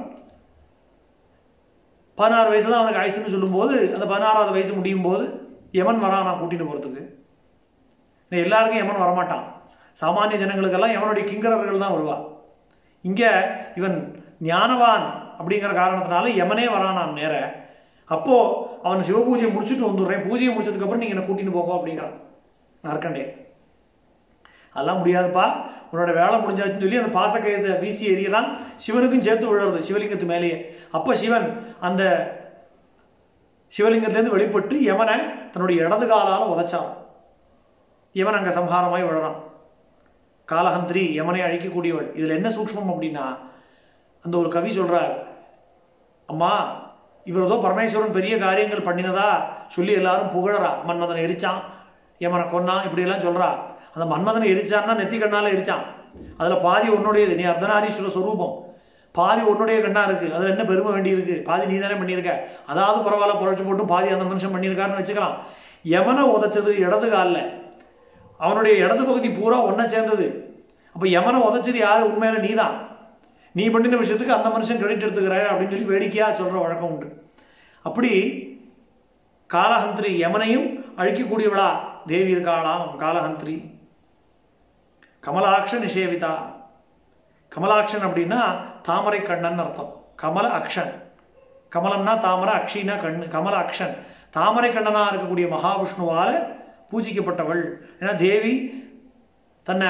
பதினாறு வயசு தான் அவனுக்கு ஆயுசுன்னு சொல்லும்போது அந்த பதினாறாவது வயசு முடியும் போது யமன் வரான் நான் கூட்டிட்டு போகிறதுக்கு இன்னும் எல்லாருக்கும் யமன் வரமாட்டான் சாமானிய ஜனங்களுக்கெல்லாம் யமனுடைய கிங்கரர்கள் தான் வருவா இங்கே இவன் ஞானவான் அப்படிங்கிற காரணத்தினால யமனே வரானாம் நேர அப்போ அவன் சிவபூஜையை முடிச்சுட்டு வந்துடுறேன் பூஜையை முடிச்சதுக்கப்புறம் நீங்கள் என்னை கூட்டின்னு போங்க அப்படிங்கிறான் மார்க்கண்டே அதெல்லாம் முடியாதுப்பா உன்னோட வேலை முடிஞ்சாச்சுன்னு சொல்லி அந்த பாசக்கயத்தை வீசி எறிகிறான் சிவனுக்கும் சேர்த்து விழுறது சிவலிங்கத்து மேலேயே அப்போ சிவன் அந்த சிவலிங்கத்திலேருந்து வெளிப்பட்டு யமனை தன்னுடைய இடது காலால் உதைச்சான் யமன் அங்கே சம்ஹாரமாய் விழறான் காலஹந்திரி யமனை அழிக்கக்கூடியவள் இதில் என்ன சூக்ஷ்மம் அப்படின்னா அந்த ஒரு கவி சொல்கிறார் அம்மா இவர் ஏதோ பரமேஸ்வரன் பெரிய காரியங்கள் பண்ணினதா சொல்லி எல்லாரும் புகழறா மன்மதனை எரிச்சான் யமனை கொன்னான் இப்படியெல்லாம் சொல்கிறா அந்த மன்மதனை எரிச்சான்னா நெத்தி கண்ணால் எரிச்சான் அதில் பாதி உன்னுடையது நீ அர்த்தநாரீஸ்வர ஸ்வரூபம் பாதி உன்னுடைய கண்ணா இருக்கு அதில் என்ன பெருமை வேண்டி இருக்கு பாதி நீ தானே பண்ணியிருக்க அதாவது பரவாயில்ல புரட்சி போட்டு பாதி அந்த மனுஷன் பண்ணியிருக்காருன்னு வச்சுக்கலாம் யமனை உதைச்சது இடது காலில் அவனுடைய இடது பகுதி பூரா ஒன்றை சேர்ந்தது அப்போ யமனை உதைச்சது யாரு உண்மையில நீதான் நீ பண்ணின விஷயத்துக்கு அந்த மனுஷன் கிரெடிட் எடுத்துக்கிறாரு அப்படின்னு சொல்லி வேடிக்கையாக சொல்கிற வழக்கம் உண்டு அப்படி காலஹந்திரி யமனையும் அழிக்கக்கூடியவளா தேவி இருக்காளாம் காலஹந்திரி கமலாக்ஷ நிஷேவிதா கமலாக்ஷன் அப்படின்னா தாமரை கண்ணன் அர்த்தம் கமல அக்ஷன் கமலம்னா தாமரை அக்ஷினா கண்ணு கமல அக்ஷன் தாமரை கண்ணனாக இருக்கக்கூடிய மகாவிஷ்ணுவால் பூஜிக்கப்பட்டவள் ஏன்னா தேவி தன்னை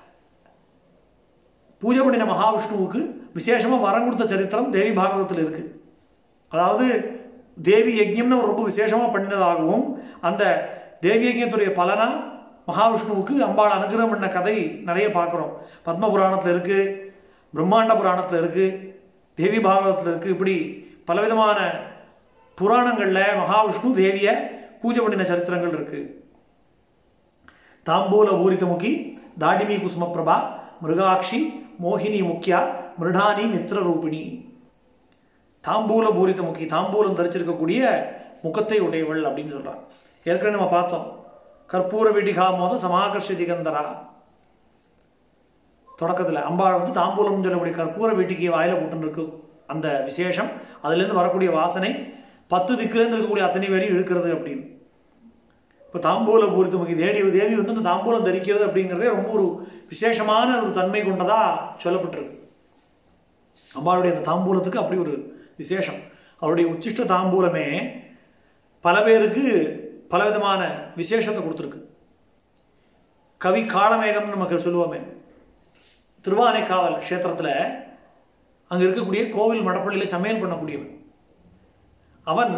பூஜை பண்ணின மகாவிஷ்ணுவுக்கு விசேஷமாக வரம் கொடுத்த சரித்திரம் தேவி பாகவதத்தில் இருக்குது அதாவது தேவி யஜ்யம்னு அவர் ரொம்ப விசேஷமாக பண்ணினதாகவும் அந்த தேவி யஜ்யத்துடைய பலனா மகாவிஷ்ணுவுக்கு அம்பாள் அனுகிரகம் பண்ண கதை நிறைய பார்க்குறோம் பத்ம புராணத்தில் இருக்குது பிரம்மாண்ட புராணத்தில் இருக்குது தேவி பாகவதத்தில் இருக்குது இப்படி பலவிதமான புராணங்களில் மகாவிஷ்ணு தேவியை பூஜை பண்ணின சரித்திரங்கள் இருக்குது தாம்பூல ஊரிதமுகி தாடிமி குசுமப்பிரபா மிருகாட்சி மோகினி முக்கியா மிருடானி மித்ரரூபிணி தாம்பூல பூரித முக்கி தாம்பூலம் தரிச்சிருக்கக்கூடிய முகத்தை உடையவள் அப்படின்னு சொல்றார் ஏற்கனவே நம்ம பார்த்தோம் கற்பூர வீட்டிகா மோத சமாகர்ஷ திகந்தரா தொடக்கத்தில் அம்பாள் வந்து தாம்பூலம் சொல்லக்கூடிய கற்பூர வீட்டிக்கு வாயில போட்டுன்னு இருக்கு அந்த விசேஷம் அதுலேருந்து வரக்கூடிய வாசனை பத்து திக்கிலேருந்து இருக்கக்கூடிய அத்தனை பேரையும் இழுக்கிறது அப்படின்னு இப்போ தாம்பூல பூரித்த முக்கி தேடி தேவி வந்து அந்த தாம்பூலம் தரிக்கிறது அப்படிங்கிறதே ரொம்ப ஒரு விசேஷமான ஒரு தன்மை கொண்டதா சொல்லப்பட்டிருக்கு அம்பாளுடைய அந்த தாம்பூலத்துக்கு அப்படி ஒரு விசேஷம் அவருடைய உச்சிஷ்ட தாம்பூலமே பல பேருக்கு பலவிதமான விசேஷத்தை கொடுத்துருக்கு கவி காளமேகம்னு நமக்கு சொல்லுவோமே திருவானைக்காவல் க்ஷேத்திரத்தில் அங்கே இருக்கக்கூடிய கோவில் மடப்பள்ளியில் சமையல் பண்ணக்கூடியவன் அவன்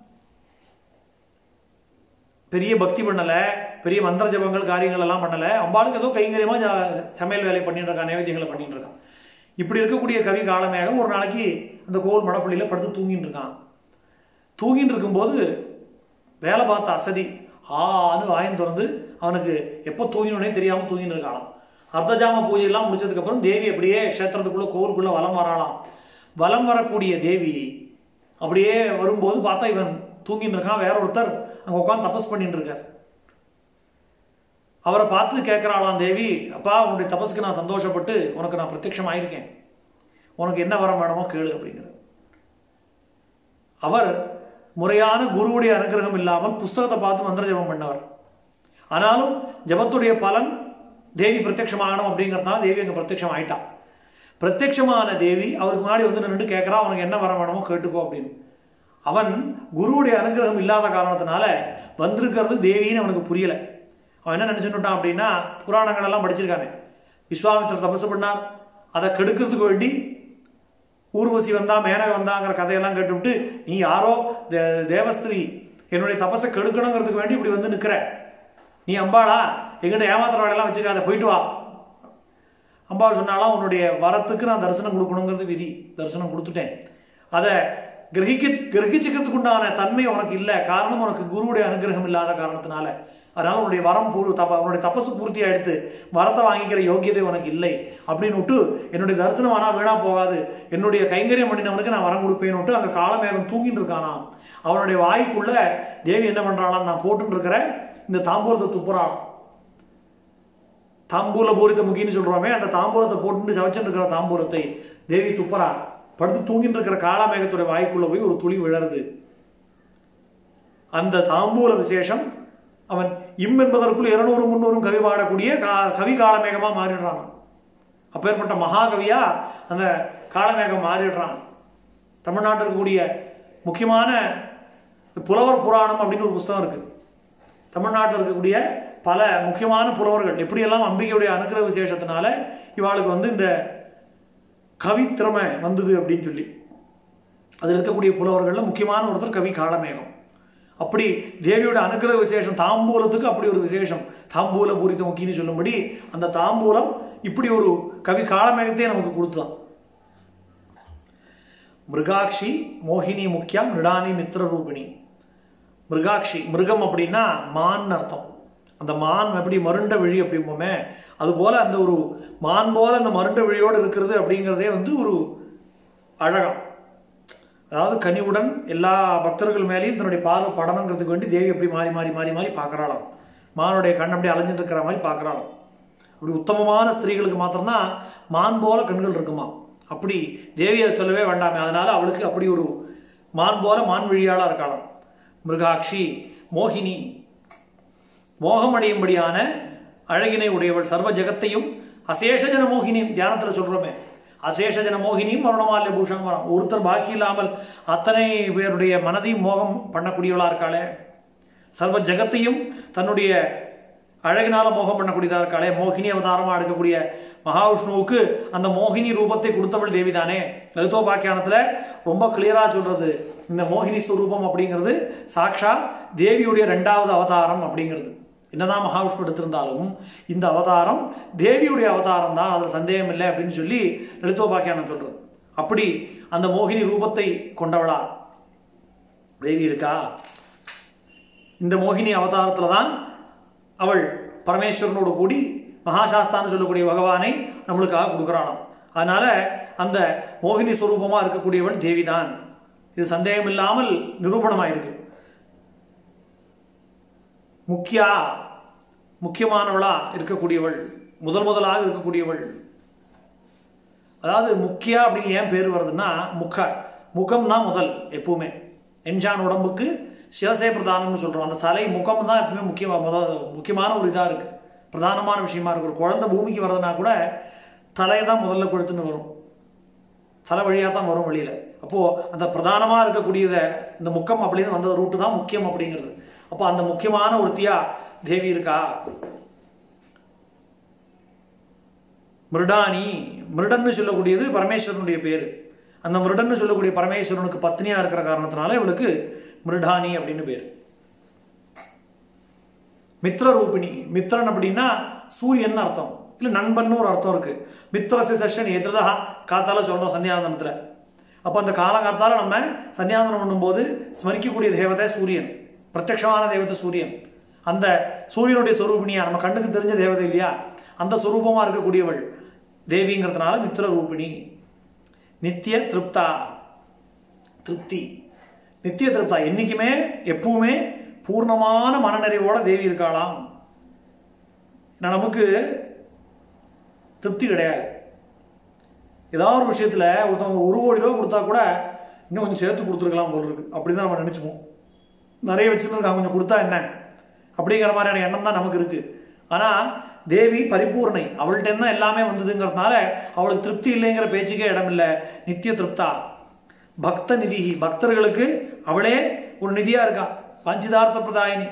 பெரிய பக்தி பண்ணலை பெரிய மந்திர ஜபங்கள் காரியங்கள் எல்லாம் பண்ணலை அம்பாளுக்கு ஏதோ கைங்கரியமாக ஜ- சமையல் வேலையை பண்ணிட்டு இருக்கான் நைவேத்தியங்களை பண்ணிட்டு இருக்கான் இப்படி இருக்கக்கூடிய கவி காலமேகம் ஒரு நாளைக்கு அந்த கோவில் மடப்பள்ளியில் படுத்து தூங்கிட்டு இருக்கான் தூங்கிட்டு இருக்கும்போது வேலை பார்த்த அசதி ஆன்னு வாயம் திறந்து அவனுக்கு எப்போ தூங்கினோடனே தெரியாமல் தூங்கிட்டு இருக்கானாம் அர்த்தஜாம பூஜையெல்லாம் முடிச்சதுக்கப்புறம் தேவி அப்படியே க்ஷேத்திரத்துக்குள்ளே கோவிலுக்குள்ளே வலம் வரலாம் வலம் வரக்கூடிய தேவி அப்படியே வரும்போது பார்த்தா இவன் தூங்கிட்டு இருக்கான் வேற ஒருத்தர் அங்கே உட்காந்து தபஸ் பண்ணிட்டு இருக்கார் அவரை பார்த்து கேட்குறாளாம் தேவி அப்பா உன்னுடைய தபஸுக்கு நான் சந்தோஷப்பட்டு உனக்கு நான் பிரத்யட்சம் ஆயிருக்கேன் உனக்கு என்ன வரம் வேணுமோ கேளு அப்படிங்கிற அவர் முறையான குருவுடைய அனுகிரகம் இல்லாமல் புஸ்தகத்தை பார்த்து மந்திர ஜபம் பண்ணவர் ஆனாலும் ஜபத்துடைய பலன் தேவி பிரத்யட்சமாகணும் அப்படிங்கிறதுனால தேவி அங்கே பிரத்யட்சம் ஆயிட்டான் பிரத்யட்சமான தேவி அவருக்கு முன்னாடி வந்து நின்று கேட்குறா அவனுக்கு என்ன வரம் வேணுமோ கேட்டுக்கோ அப்படின்னு அவன் குருவுடைய அனுகிரகம் இல்லாத காரணத்தினால வந்திருக்கிறது தேவின்னு அவனுக்கு புரியல அவன் என்ன நினைச்சுட்டான் அப்படின்னா புராணங்கள் எல்லாம் படிச்சிருக்கானே விஸ்வாமித்திரர் தபசு பண்ணார் அதை கெடுக்கிறதுக்கு வேண்டி ஊர்வசி வந்தா மேனக வந்தாங்கிற கதையெல்லாம் கேட்டுவிட்டு நீ யாரோ தே- தேவஸ்திரி என்னுடைய தபஸை கெடுக்கணுங்கிறதுக்கு வேண்டி இப்படி வந்து நிற்கிற நீ அம்பாளா எங்கிட்ட ஏமாத்துற வேலையெல்லாம் வச்சுக்காத போயிட்டு வா அம்பாள் சொன்னாலாம் உன்னுடைய வரத்துக்கு நான் தரிசனம் கொடுக்கணுங்கிறது விதி தரிசனம் கொடுத்துட்டேன் அதை கிரகிக்க கிரகிச்சுக்கிறதுக்கு உண்டான தன்மை உனக்கு இல்லை காரணம் உனக்கு குருவுடைய அனுகிரகம் இல்லாத காரணத்தினால அதனால உன்னுடைய வரம் பூர்வ தப்ப உன்னுடைய தபசு பூர்த்தி எடுத்து வரத்தை வாங்கிக்கிற யோகியதை உனக்கு இல்லை அப்படின்னு விட்டு என்னுடைய தரிசனம் ஆனால் வீணா போகாது என்னுடைய கைங்கரியம் பண்ணினவனுக்கு நான் வரம் கொடுப்பேன்னு விட்டு அங்கே காலமேகம் தூங்கிட்டு இருக்கானாம் அவனுடைய வாய்க்குள்ள தேவி என்ன பண்றாளாம் நான் போட்டுன்னு இருக்கிற இந்த தாம்பூலத்தை துப்புறான் தாம்பூல பூரித்த முகின்னு சொல்றோமே அந்த தாம்பூலத்தை போட்டு சவச்சுட்டு இருக்கிற தாம்பூலத்தை தேவி துப்புறா படுத்து தூங்கிட்டு இருக்கிற காளாமேகத்துடைய வாய்க்குள்ள போய் ஒரு துளி விழருது அந்த தாம்பூல விசேஷம் அவன் இம் என்பதற்குள் இருநூறு முந்நூறும் கவி பாடக்கூடிய கா கவி காளமேகமா மாறிடுறான் அப்பேற்பட்ட மகாகவியா அந்த காளமேகம் மாறிடுறான் தமிழ்நாட்டில் இருக்கக்கூடிய முக்கியமான புலவர் புராணம் அப்படின்னு ஒரு புஸ்தகம் இருக்கு தமிழ்நாட்டில் இருக்கக்கூடிய பல முக்கியமான புலவர்கள் எப்படியெல்லாம் அம்பிகையுடைய அனுகிரக விசேஷத்தினால இவாளுக்கு வந்து இந்த கவித்திறமை வந்தது அப்படின்னு சொல்லி அதில் இருக்கக்கூடிய புலவர்களில் முக்கியமான ஒருத்தர் கவி காளமேகம் அப்படி தேவியோட அனுகிரக விசேஷம் தாம்பூலத்துக்கு அப்படி ஒரு விசேஷம் தாம்பூல பூரித முக்கின்னு சொல்லும்படி அந்த தாம்பூலம் இப்படி ஒரு கவி காலமேகத்தையே நமக்கு கொடுத்தான் மிருகாட்சி மோகினி முக்கியா மிருடானி மித்திர ரூபிணி மிருகாட்சி மிருகம் அப்படின்னா மான் அர்த்தம் அந்த மான் எப்படி மருண்ட விழி அப்படிம்போமே அதுபோல அந்த ஒரு மான் போல அந்த மருண்ட விழியோடு இருக்கிறது அப்படிங்கிறதே வந்து ஒரு அழகம் அதாவது கனிவுடன் எல்லா பக்தர்கள் மேலேயும் தன்னுடைய பார்வை படணுங்கிறதுக்கு வேண்டி தேவி எப்படி மாறி மாறி மாறி மாறி பார்க்குறாளாம் மானுடைய கண் அப்படி அலைஞ்சிட்டு இருக்கிற மாதிரி பார்க்குறாளாம் அப்படி உத்தமமான ஸ்திரீகளுக்கு மாத்திரம்தான் மான் போல கண்கள் இருக்குமா அப்படி தேவி அதை சொல்லவே வேண்டாமே அதனால அவளுக்கு அப்படி ஒரு மான் போல மான் விழியாளா இருக்காளாம் மிருகாட்சி மோகினி மோகமடையும்படியான அழகினை உடையவள் சர்வ ஜெகத்தையும் அசேஷஜன மோகினியும் தியானத்தில் சொல்றோமே அசேஷஜன மோகினியும் மரணமால்ய பூஷம் வரும் ஒருத்தர் பாக்கி இல்லாமல் அத்தனை பேருடைய மனதையும் மோகம் பண்ணக்கூடியவளா இருக்காளே சர்வ ஜெகத்தையும் தன்னுடைய அழகினால மோகம் பண்ணக்கூடியதா இருக்காளே மோகினி அவதாரமா எடுக்கக்கூடிய மகாவிஷ்ணுவுக்கு அந்த மோகினி ரூபத்தை கொடுத்தவள் தேவிதானே லலிதோபாக்கியானத்துல ரொம்ப கிளியரா சொல்றது இந்த மோகினி ஸ்வரூபம் அப்படிங்கிறது சாக்ஷாத் தேவியுடைய ரெண்டாவது அவதாரம் அப்படிங்கிறது என்னதான் மகாவிஷ்ணு எடுத்திருந்தாலும் இந்த அவதாரம் தேவியுடைய அவதாரம் தான் அதில் சந்தேகம் இல்லை அப்படின்னு சொல்லி லலிதோபாக்கியானம் சொல்றது அப்படி அந்த மோகினி ரூபத்தை கொண்டவளா தேவி இருக்கா இந்த மோகினி அவதாரத்தில் தான் அவள் பரமேஸ்வரனோடு கூடி மகாசாஸ்தான்னு சொல்லக்கூடிய பகவானை நம்மளுக்காக கொடுக்குறாளாம் அதனால அந்த மோகினி ஸ்வரூபமாக இருக்கக்கூடியவள் தேவிதான் இது சந்தேகம் இல்லாமல் நிரூபணமாயிருக்கு முக்கியா முக்கியமானவளா இருக்கக்கூடியவள் முதல் முதலாக இருக்கக்கூடியவள் அதாவது முக்கியா அப்படின்னு ஏன் பேர் வருதுன்னா முக முகம் தான் முதல் எப்பவுமே என்ஜான் உடம்புக்கு சிவசே பிரதானம்னு சொல்கிறோம் அந்த தலை முகம் தான் எப்பவுமே முக்கியமாக முதல் முக்கியமான ஒரு இதாக இருக்குது பிரதானமான விஷயமா இருக்கு ஒரு குழந்தை பூமிக்கு வருதுன்னா கூட தலை தான் முதல்ல கொழுத்துன்னு வரும் தலை வழியாக தான் வரும் வழியில் அப்போது அந்த பிரதானமாக இருக்கக்கூடியத இந்த முக்கம் அப்படின்னு வந்த ரூட்டு தான் முக்கியம் அப்படிங்கிறது அப்போ அந்த முக்கியமான ஒருத்தியா தேவி இருக்கா மிருடானி மிருடன்னு சொல்லக்கூடியது பரமேஸ்வரனுடைய பேர் அந்த மிருடன்னு சொல்லக்கூடிய பரமேஸ்வரனுக்கு பத்னியாக இருக்கிற காரணத்தினால இவளுக்கு மிருடானி அப்படின்னு பேர் மித்ர ரூபிணி மித்ரன் அப்படின்னா சூரியன் அர்த்தம் இல்லை நண்பன் ஒரு அர்த்தம் இருக்கு மித்ரசி செஷன் எதிரதா காத்தால சொல்றோம் சந்தியாவந்தனத்தில் அப்போ அந்த காலங்காத்தால நம்ம சந்தியாவந்தனம் பண்ணும்போது ஸ்மரிக்கக்கூடிய தேவதை சூரியன் பிரத்யக்ஷமான தேவதை சூரியன் அந்த சூரியனுடைய சொரூபிணியா நம்ம கண்ணுக்கு தெரிஞ்ச தேவதை இல்லையா அந்த சொரூபமாக இருக்கக்கூடியவள் தேவிங்கிறதுனால மித்ர ரூபிணி நித்திய திருப்தா திருப்தி நித்திய திருப்தா என்னைக்குமே எப்பவுமே பூர்ணமான மனநிறைவோட தேவி இருக்காளாம் ஏன்னா நமக்கு திருப்தி கிடையாது ஏதாவது ஒரு விஷயத்தில் ஒருத்தவங்க ஒரு கோடி ரூபா கொடுத்தா கூட இன்னும் கொஞ்சம் சேர்த்து கொடுத்துருக்கலாம் போல இருக்கு அப்படி தான் நம்ம நினச்சிப்போம் நிறைய வச்சுருந்துருக்காங்க கொஞ்சம் கொடுத்தா என்ன அப்படிங்கிற மாதிரியான எண்ணம் தான் நமக்கு இருக்கு ஆனால் தேவி பரிபூர்ணை அவள்கிட்ட தான் எல்லாமே வந்ததுங்கிறதுனால அவளுக்கு திருப்தி இல்லைங்கிற பேச்சுக்கே இடம் இல்லை நித்திய திருப்தா பக்த நிதி பக்தர்களுக்கு அவளே ஒரு நிதியா இருக்கா பஞ்சிதார்த்த பிரதாயினி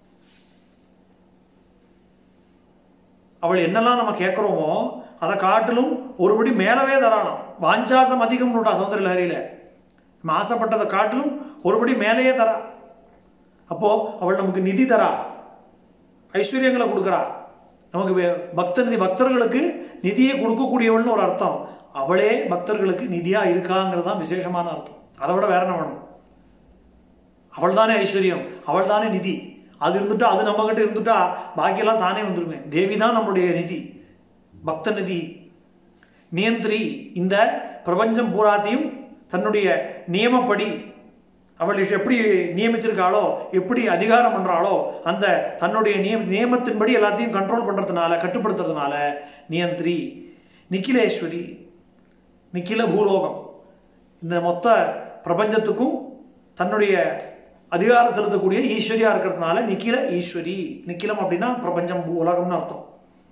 அவள் என்னெல்லாம் நம்ம கேட்குறோமோ அதை காட்டிலும் ஒருபடி மேலவே தரானாம் வாஞ்சாசம் அதிகம் நோட்டா சௌந்தர லஹரியில நம்ம ஆசைப்பட்டதை காட்டிலும் ஒருபடி மேலேயே தரா அப்போ அவள் நமக்கு நிதி தரா ஐஸ்வர்யங்களை கொடுக்குறா நமக்கு வே- பக்த நிதி பக்தர்களுக்கு நிதியை கொடுக்கக்கூடியவள்னு ஒரு அர்த்தம் அவளே பக்தர்களுக்கு நிதியா இருக்காங்கிறது தான் விசேஷமான அர்த்தம் அதை விட வேற என்ன வேணும் அவள் தானே ஐஸ்வர்யம் அவள் தானே நிதி அது இருந்துட்டா அது நம்ம கிட்ட இருந்துட்டா பாக்கியெல்லாம் தானே வந்துருமே தேவி தான் நம்மளுடைய நிதி பக்த நிதி நியந்திரி இந்த பிரபஞ்சம் பூராத்தையும் தன்னுடைய நியமப்படி அவள் எப்படி நியமிச்சிருக்காளோ எப்படி அதிகாரம் பண்றாளோ அந்த தன்னுடைய நியம நியமத்தின்படி எல்லாத்தையும் கண்ட்ரோல் பண்றதுனால கட்டுப்படுத்துறதுனால நியந்திரி நிக்கிலேஸ்வரி நிக்கில பூலோகம் இந்த மொத்த பிரபஞ்சத்துக்கும் தன்னுடைய அதிகாரம் செலுத்தக்கூடிய ஈஸ்வரியா இருக்கிறதுனால நிக்கில ஈஸ்வரி நிக்கிலம் அப்படின்னா பிரபஞ்சம் பூ- உலகம்னு அர்த்தம்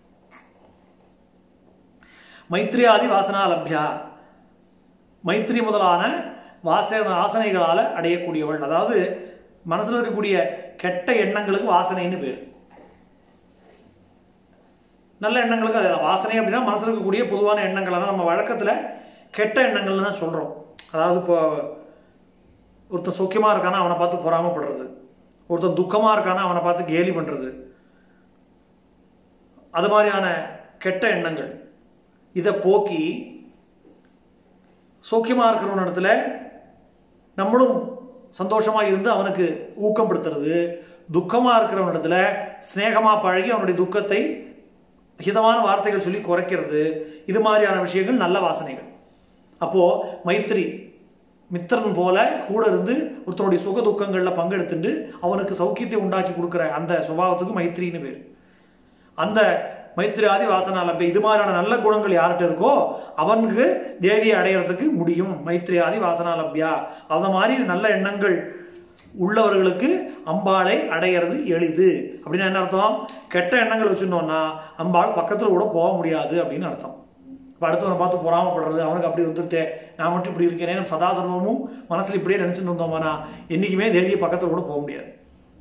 மைத்ரியாதி வாசனா லப்யா மைத்ரி முதலான வாசன வாசனைகளால் அடையக்கூடியவள் அதாவது மனசில் இருக்கக்கூடிய கெட்ட எண்ணங்களுக்கு வாசனைன்னு பேர் நல்ல எண்ணங்களுக்கு அது வாசனை அப்படின்னா மனசில் இருக்கக்கூடிய பொதுவான எண்ணங்கள் தான் நம்ம வழக்கத்தில் கெட்ட எண்ணங்கள்னு தான் சொல்கிறோம் அதாவது இப்போ ஒருத்தன் சௌக்கியமாக இருக்கானா அவனை பார்த்து பொறாமப்படுறது ஒருத்தன் துக்கமாக இருக்கானா அவனை பார்த்து கேலி பண்ணுறது அது மாதிரியான கெட்ட எண்ணங்கள் இதை போக்கி சௌக்கியமாக இருக்கிறவன் இடத்துல நம்மளும் சந்தோஷமாக இருந்து அவனுக்கு ஊக்கப்படுத்துறது துக்கமாக இருக்கிறவன் இடத்துல ஸ்நேகமாக பழகி அவனுடைய துக்கத்தை ஹிதமான வார்த்தைகள் சொல்லி குறைக்கிறது இது மாதிரியான விஷயங்கள் நல்ல வாசனைகள் அப்போது மைத்திரி மித்திரன் போல கூட இருந்து ஒருத்தனுடைய சுக துக்கங்களில் பங்கெடுத்துட்டு அவனுக்கு சௌக்கியத்தை உண்டாக்கி கொடுக்குற அந்த சுபாவத்துக்கு மைத்திரின்னு பேர் அந்த மைத்திராதி வாசனாலம்பே இது மாதிரியான நல்ல குணங்கள் யார்கிட்ட இருக்கோ அவனுக்கு தேவியை அடையிறதுக்கு முடியும் மைத்திரியாதி வாசனாலம்பியா அந்த மாதிரி நல்ல எண்ணங்கள் உள்ளவர்களுக்கு அம்பாளை அடையிறது எளிது அப்படின்னு என்ன அர்த்தம் கெட்ட எண்ணங்கள் வச்சுருந்தோம்னா அம்பாள் பக்கத்தில் கூட போக முடியாது அப்படின்னு அர்த்தம் இப்போ அடுத்தவனை பார்த்து பொறாமப்படுறது அவனுக்கு அப்படி வந்துருத்தே நான் மட்டும் இப்படி இருக்கேனே சதா சர்வமும் மனசில் இப்படியே நினச்சிட்டு இருந்தோம்னா என்றைக்குமே தேவியை பக்கத்தில் கூட போக முடியாது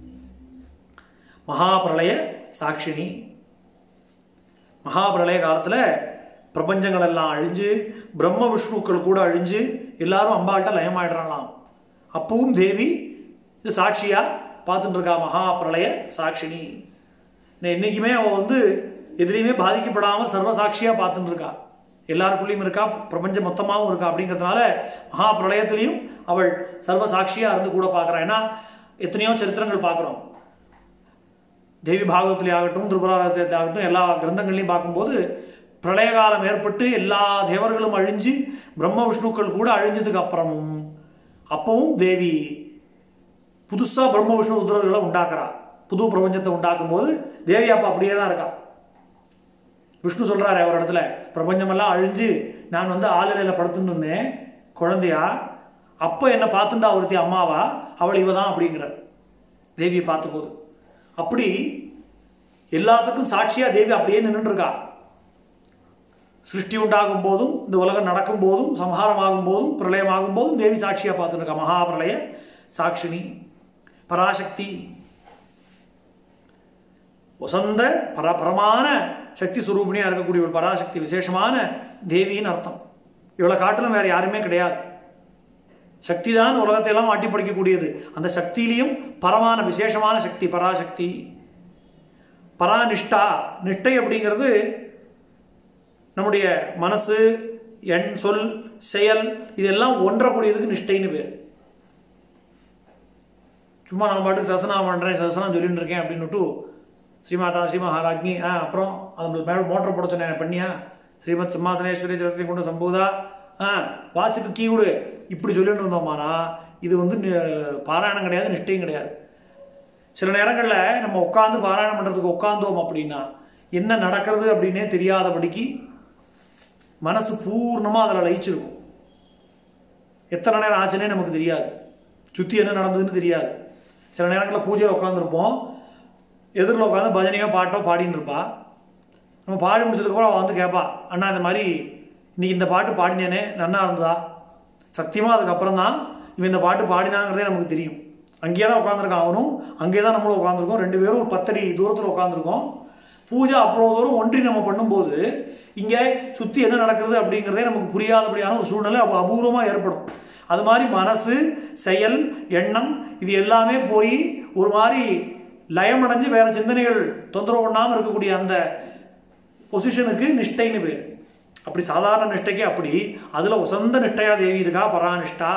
மகாபிரளய சாட்சினி மகாபிரளய காலத்தில் பிரபஞ்சங்கள் எல்லாம் அழிஞ்சு பிரம்ம விஷ்ணுக்கள் கூட அழிஞ்சு எல்லாரும் அம்பாள்கிட்ட லயமாயிடுறாங்களாம் அப்பவும் தேவி இது சாட்சியா பார்த்துட்டு இருக்கா மகாபிரளய சாட்சினி என்றைக்குமே அவள் வந்து எதுலேயுமே பாதிக்கப்படாமல் சர்வசாட்சியாக பார்த்துட்டு இருக்கா எல்லாருக்குள்ளேயும் இருக்கா பிரபஞ்சம் மொத்தமாகவும் இருக்கா அப்படிங்கிறதுனால மகா பிரளயத்திலையும் அவள் சர்வசாட்சியாக இருந்து கூட பார்க்குறா ஏன்னா எத்தனையோ சரித்திரங்கள் பார்க்குறோம் தேவி பாகவத்திலே ஆகட்டும் திருபுராரசியத்தில் ஆகட்டும் எல்லா கிரந்தங்கள்லையும் பார்க்கும்போது பிரளய காலம் ஏற்பட்டு எல்லா தேவர்களும் அழிஞ்சு பிரம்ம விஷ்ணுக்கள் கூட அழிஞ்சதுக்கு அப்புறமும் அப்பவும் தேவி புதுசாக பிரம்ம விஷ்ணு உத்தரவுகளை உண்டாக்குறா புது பிரபஞ்சத்தை உண்டாக்கும் போது தேவி அப்போ அப்படியே தான் இருக்கா விஷ்ணு சொல்கிறாரு அவர் இடத்துல பிரபஞ்சமெல்லாம் அழிஞ்சு நான் வந்து ஆளுநரில் படுத்துன்னு இருந்தேன் குழந்தையா அப்போ என்னை பார்த்துட்டா ஒருத்தி அம்மாவா அவள் இவ தான் அப்படிங்கிறார் தேவியை பார்த்தபோது அப்படி எல்லாத்துக்கும் சாட்சியாக தேவி அப்படியே நின்றுட்டு இருக்கா சிருஷ்டி உண்டாகும் போதும் இந்த உலகம் நடக்கும் போதும் சம்ஹாரமாகும் போதும் பிரளயமாகும் போதும் தேவி சாட்சியாக பார்த்துட்டு இருக்கா மகாபிரளய சாட்சினி பராசக்தி வசந்த பர பரமான சக்தி சுரூபிணியாக இருக்கக்கூடிய ஒரு பராசக்தி விசேஷமான தேவின்னு அர்த்தம் இவளை காட்டிலும் வேற யாருமே கிடையாது சக்தி தான் உலகத்தை எல்லாம் ஆட்டி படிக்கக்கூடியது அந்த சக்தியிலையும் பரமான விசேஷமான சக்தி பராசக்தி பராநிஷ்டா நிஷ்டை அப்படிங்கிறது நம்முடைய மனசு எண் சொல் செயல் இதெல்லாம் ஒன்றக்கூடியதுக்கு நிஷ்டைன்னு பேர் சும்மா நான் பாட்டுக்கு சசனம் பண்ணுறேன் சசனம் சொல்லிட்டு இருக்கேன் அப்படின்னுட்டு ஸ்ரீமாதா ஸ்ரீ மகாராஜ்னி ஆ அப்புறம் அது மேலே மோட்டர் போட சொன்னேன் பண்ணியா ஸ்ரீமத் சிம்மாசனேஸ்வரி ஜலத்தை கொண்டு சம்பூதா ஆ வாட்சுக்கு கீ விடு இப்படி சொல்லிட்டு இருந்தோமானா இது வந்து பாராயணம் கிடையாது நிஷ்டையும் கிடையாது சில நேரங்களில் நம்ம உட்காந்து பாராயணம் பண்ணுறதுக்கு உட்காந்தோம் அப்படின்னா என்ன நடக்கிறது அப்படின்னே தெரியாதபடிக்கு மனசு பூர்ணமாக அதில் லயிச்சிருக்கும் எத்தனை நேரம் ஆச்சுன்னே நமக்கு தெரியாது சுற்றி என்ன நடந்ததுன்னு தெரியாது சில நேரங்களில் பூஜையில் உட்காந்துருப்போம் எதிரில் உட்காந்து பஜனையோ பாட்டோ பாடின்னு இருப்பா நம்ம பாடி முடிச்சதுக்கப்புறம் அவள் வந்து கேட்பா அண்ணா இந்த மாதிரி இன்னைக்கு இந்த பாட்டு பாடினேனே நன்னா இருந்ததா சத்தியமாக அதுக்கப்புறம் தான் இவன் இந்த பாட்டு பாடினாங்கிறதே நமக்கு தெரியும் அங்கேயே தான் உட்காந்துருக்கான் அவனும் அங்கேயே தான் நம்மளும் உட்காந்துருக்கோம் ரெண்டு பேரும் ஒரு பத்தடி தூரத்தில் உட்காந்துருக்கோம் பூஜை அவ்வளோ தூரம் ஒன்றி நம்ம பண்ணும்போது இங்கே சுற்றி என்ன நடக்கிறது அப்படிங்கிறதே நமக்கு புரியாதபடியான ஒரு சூழ்நிலை அபூர்வமாக ஏற்படும் அது மாதிரி மனசு செயல் எண்ணம் இது எல்லாமே போய் ஒரு மாதிரி லயமடைஞ்சு வேற சிந்தனைகள் தொந்தரவு பண்ணாமல் இருக்கக்கூடிய அந்த பொசிஷனுக்கு நிஷ்டைன்னு பேர் அப்படி சாதாரண நிஷ்டைக்கு அப்படி அதில் உசந்த நிஷ்டையா தேவி இருக்கா பராநிஷ்டா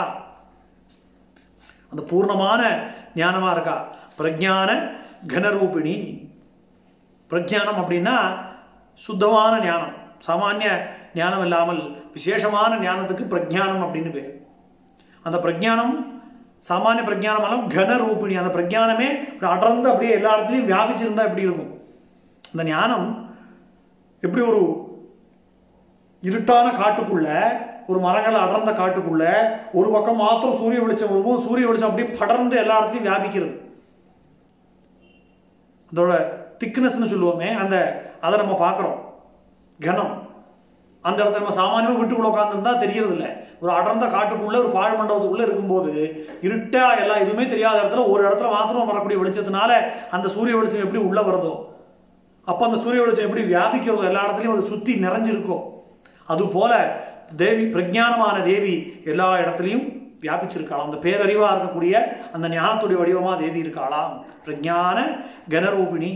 அந்த பூர்ணமான ஞானமாக இருக்கா பிரஜான கனரூபிணி பிரஜானம் அப்படின்னா சுத்தமான ஞானம் சாமானிய ஞானம் இல்லாமல் விசேஷமான ஞானத்துக்கு பிரஜானம் அப்படின்னு பேர் அந்த பிரஜானம் சாமானிய பிரஜானம் எல்லாம் கனரூபிணி அந்த பிரஜானமே அடர்ந்து அப்படியே எல்லா இடத்துலையும் வியாபிச்சிருந்தா எப்படி இருக்கும் அந்த ஞானம் எப்படி ஒரு இருட்டான காட்டுக்குள்ள ஒரு மரங்கள் அடர்ந்த காட்டுக்குள்ள ஒரு பக்கம் மாத்திரம் சூரிய வெளிச்சம் வரும்போது சூரிய வெளிச்சம் அப்படியே படர்ந்து எல்லா இடத்துலையும் வியாபிக்கிறது அதோட திக்னஸ்னு சொல்லுவோமே அந்த அதை நம்ம பார்க்குறோம் கனம் அந்த இடத்துல நம்ம சாமானியமாக வீட்டுக்குள்ள உட்காந்துருந்தா தெரியறது இல்லை ஒரு அடர்ந்த காட்டுக்குள்ள ஒரு பாழ் மண்டபத்துக்குள்ள இருக்கும்போது இருட்டா எல்லாம் எதுவுமே தெரியாத இடத்துல ஒரு இடத்துல மாத்திரம் வரக்கூடிய வெளிச்சத்தினால அந்த சூரிய வெளிச்சம் எப்படி உள்ள வருதோ அப்போ அந்த சூரிய வெளிச்சம் எப்படி வியாபிக்கிறதோ எல்லா இடத்துலையும் அது சுற்றி நிறைஞ்சிருக்கோ அதுபோல தேவி பிரஜானமான தேவி எல்லா இடத்துலையும் வியாபிச்சிருக்காளாம் அந்த பேரறிவாக இருக்கக்கூடிய அந்த ஞானத்துடைய வடிவமாக தேவி இருக்காளாம் பிரஞான கனரூபிணி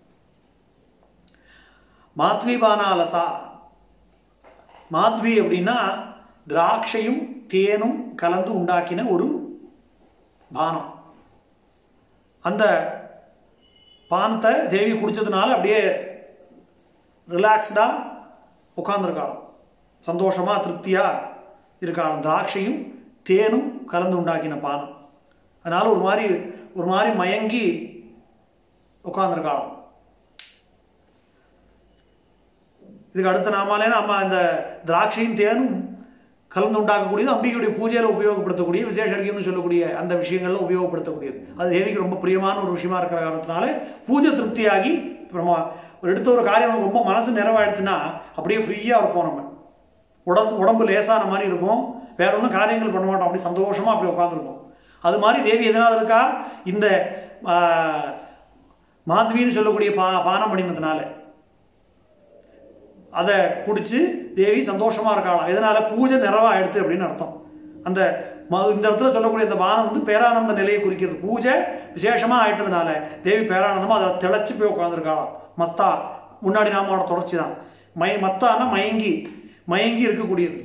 மாத்விபானாலசா மாத்வி அப்படின்னா திராட்சையும் தேனும் கலந்து உண்டாக்கின ஒரு பானம் அந்த பானத்தை தேவி குடிச்சதுனால அப்படியே ரிலாக்ஸ்டாக உட்காந்துருக்காளாம் சந்தோஷமாக திருப்தியாக இருக்காளாம் திராட்சையும் தேனும் கலந்து உண்டாக்கின பானம் அதனால் ஒரு மாதிரி ஒரு மாதிரி மயங்கி உட்காந்துருக்காளாம் இதுக்கு அடுத்த நாமாலேனா அம்மா இந்த திராட்சையும் தேனும் கலந்து உண்டாக்கக்கூடியது அம்பிகையுடைய பூஜையில் உபயோகப்படுத்தக்கூடிய விசேஷர்கியம்னு சொல்லக்கூடிய அந்த விஷயங்களில் உபயோகப்படுத்தக்கூடியது அது தேவிக்கு ரொம்ப பிரியமான ஒரு விஷயமா இருக்கிற காரணத்தினால பூஜை திருப்தியாகி இப்போ நம்ம ஒரு எடுத்த ஒரு காரியம் நமக்கு ரொம்ப மனசு நிறைவாயிடுச்சுன்னா அப்படியே ஃப்ரீயாக இருப்போம் நம்ம உடம்பு உடம்பு லேசான மாதிரி இருக்கும் வேற ஒன்றும் காரியங்கள் பண்ண மாட்டோம் அப்படி சந்தோஷமாக அப்படி உட்காந்துருப்போம் அது மாதிரி தேவி எதனால் இருக்கா இந்த ஆஹ், மாத்வின்னு சொல்லக்கூடிய பா பானம் பண்ணினதுனால அதை குடிச்சு தேவி சந்தோஷமா இருக்காளாம் இதனால பூஜை நிறைவா ஆயிடுத்து அப்படின்னு அர்த்தம் அந்த ம- இந்த இடத்துல சொல்லக்கூடிய இந்த பானம் வந்து பேரானந்த நிலையை குறிக்கிறது பூஜை விசேஷமா ஆயிட்டதுனால தேவி பேரானந்தமா அதில் திளைச்சு போய் உட்காந்துருக்காளாம் மத்தா முன்னாடி நாமோட தொடர்ச்சி தான் மை மத்தான்னா மயங்கி மயங்கி இருக்கக்கூடியது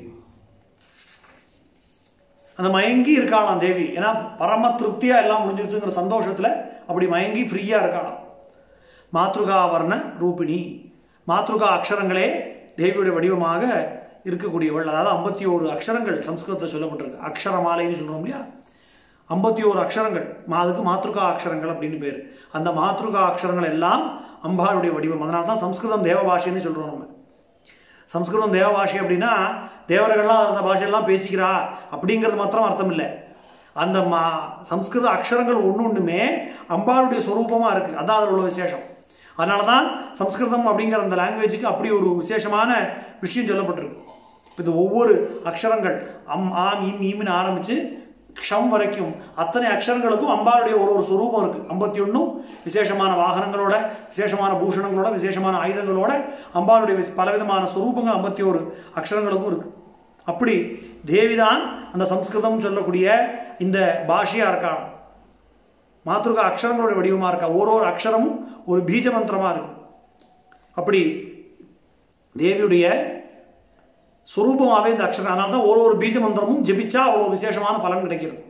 அந்த மயங்கி இருக்காளாம் தேவி ஏன்னா பரம திருப்தியா எல்லாம் முடிஞ்சிருச்சுங்கிற சந்தோஷத்துல அப்படி மயங்கி ஃப்ரீயா இருக்காளாம் மாத்ருகா வர்ண ரூபிணி மாத்ருகா அக்ஷரங்களே தேவியுடைய வடிவமாக இருக்கக்கூடியவள் அதாவது ஐம்பத்தி ஓரு அக்ஷரங்கள் சம்ஸ்கிருதத்தில் சொல்லப்பட்டிருக்கு அக்ஷரமாலைன்னு சொல்றோம் இல்லையா ஐம்பத்தி ஓரு அக்ஷரங்கள் மா- அதுக்கு மாத்ருகா அக்ஷரங்கள் அப்படின்னு பேர் அந்த மாத்ருகா அக்ஷரங்கள் எல்லாம் அம்பாளுடைய வடிவம் அதனால தான் சம்ஸ்கிருதம் தேவ பாஷைன்னு சொல்றோம் நம்ம சம்ஸ்கிருதம் தேவ பாஷை அப்படின்னா தேவர்கள்லாம் அந்த பாஷையெல்லாம் பேசிக்கிறா அப்படிங்கிறது மாத்திரம் அர்த்தம் இல்லை அந்த மா சம்ஸ்கிருத அக்ஷரங்கள் ஒன்று ஒன்றுமே அம்பாளுடைய சொரூபமாக இருக்குது அதான் அதில் உள்ள விசேஷம் அதனால தான் சம்ஸ்கிருதம் அப்படிங்கிற அந்த லாங்குவேஜுக்கு அப்படி ஒரு விசேஷமான விஷயம் சொல்லப்பட்டிருக்கு இப்போ இந்த ஒவ்வொரு அக்ஷரங்கள் அம் ஆம் இம் ஈம்னு ஆரம்பித்து க்ஷம் வரைக்கும் அத்தனை அக்ஷரங்களுக்கும் அம்பாளுடைய ஒரு ஒரு சொரூபம் இருக்குது ஐம்பத்தி ஒன்றும் விசேஷமான வாகனங்களோட விசேஷமான பூஷணங்களோட விசேஷமான ஆயுதங்களோட அம்பாளுடைய விஸ்- பலவிதமான சொரூபங்கள் ஐம்பத்தி ஒரு அக்ஷரங்களுக்கும் இருக்குது அப்படி தேவிதான் அந்த சம்ஸ்கிருதம் சொல்லக்கூடிய இந்த பாஷையாக இருக்காள் மாத்ருகா அக்ஷரங்களோட வடிவமாக இருக்கா ஒரு ஒரு அக்ஷரமும் ஒரு பீஜ மந்திரமாக இருக்கு அப்படி தேவியுடைய சுரூபமாகவே இந்த அக்ஷரம் அதனால தான் ஒரு ஒரு பீஜ மந்திரமும் ஜெபிச்சா அவ்வளோ விசேஷமான பலன் கிடைக்கிறது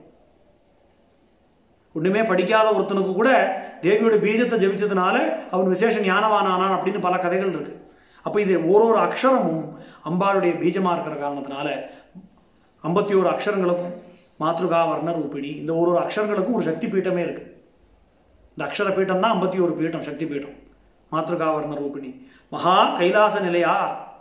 ஒன்றுமே படிக்காத ஒருத்தனுக்கு கூட தேவியோட பீஜத்தை ஜெபிச்சதுனால அவன் விசேஷ ஞானவானானான் அப்படின்னு பல கதைகள் இருக்கு அப்போ இது ஒரு ஒரு அக்ஷரமும் அம்பாளுடைய பீஜமாக இருக்கிற காரணத்தினால ஐம்பத்தி ஒரு அக்ஷரங்களுக்கும் மாத்ருகா வர்ண ரூபிணி இந்த ஒரு ஒரு அக்ஷரங்களுக்கும் ஒரு சக்தி பீட்டமே இருக்கு இந்த அக்ஷர பீட்டம் தான் ஐம்பத்தி ஒரு பீட்டம் சக்தி பீட்டம் மாத்ருகா வர்ண ரூபிணி மகா கைலாச நிலையா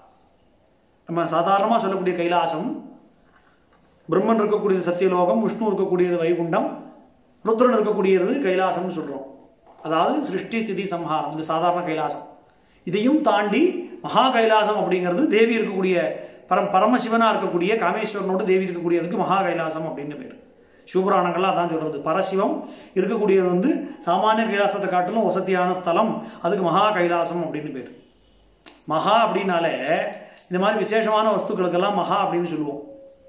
நம்ம சாதாரணமாக சொல்லக்கூடிய கைலாசம் பிரம்மன் இருக்கக்கூடியது சத்தியலோகம் விஷ்ணு இருக்கக்கூடியது வைகுண்டம் ருத்ரன் இருக்கக்கூடியது கைலாசம்னு சொல்கிறோம் அதாவது சிருஷ்டி ஸ்திதி சம்ஹாரம் இது சாதாரண கைலாசம் இதையும் தாண்டி மகா கைலாசம் அப்படிங்கிறது தேவி இருக்கக்கூடிய பரம் பரமசிவனாக இருக்கக்கூடிய காமேஸ்வரனோடு தேவி இருக்கக்கூடியதுக்கு மகா கைலாசம் அப்படின்னு பேர் சிவபுராணங்கள்லாம் அதான் சொல்கிறது பரசிவம் இருக்கக்கூடியது வந்து சாமானிய கைலாசத்தை காட்டிலும் வசதியான ஸ்தலம் அதுக்கு மகா கைலாசம் அப்படின்னு பேர் மகா அப்படின்னாலே இந்த மாதிரி விசேஷமான வஸ்துக்களுக்கெல்லாம் மகா அப்படின்னு சொல்லுவோம்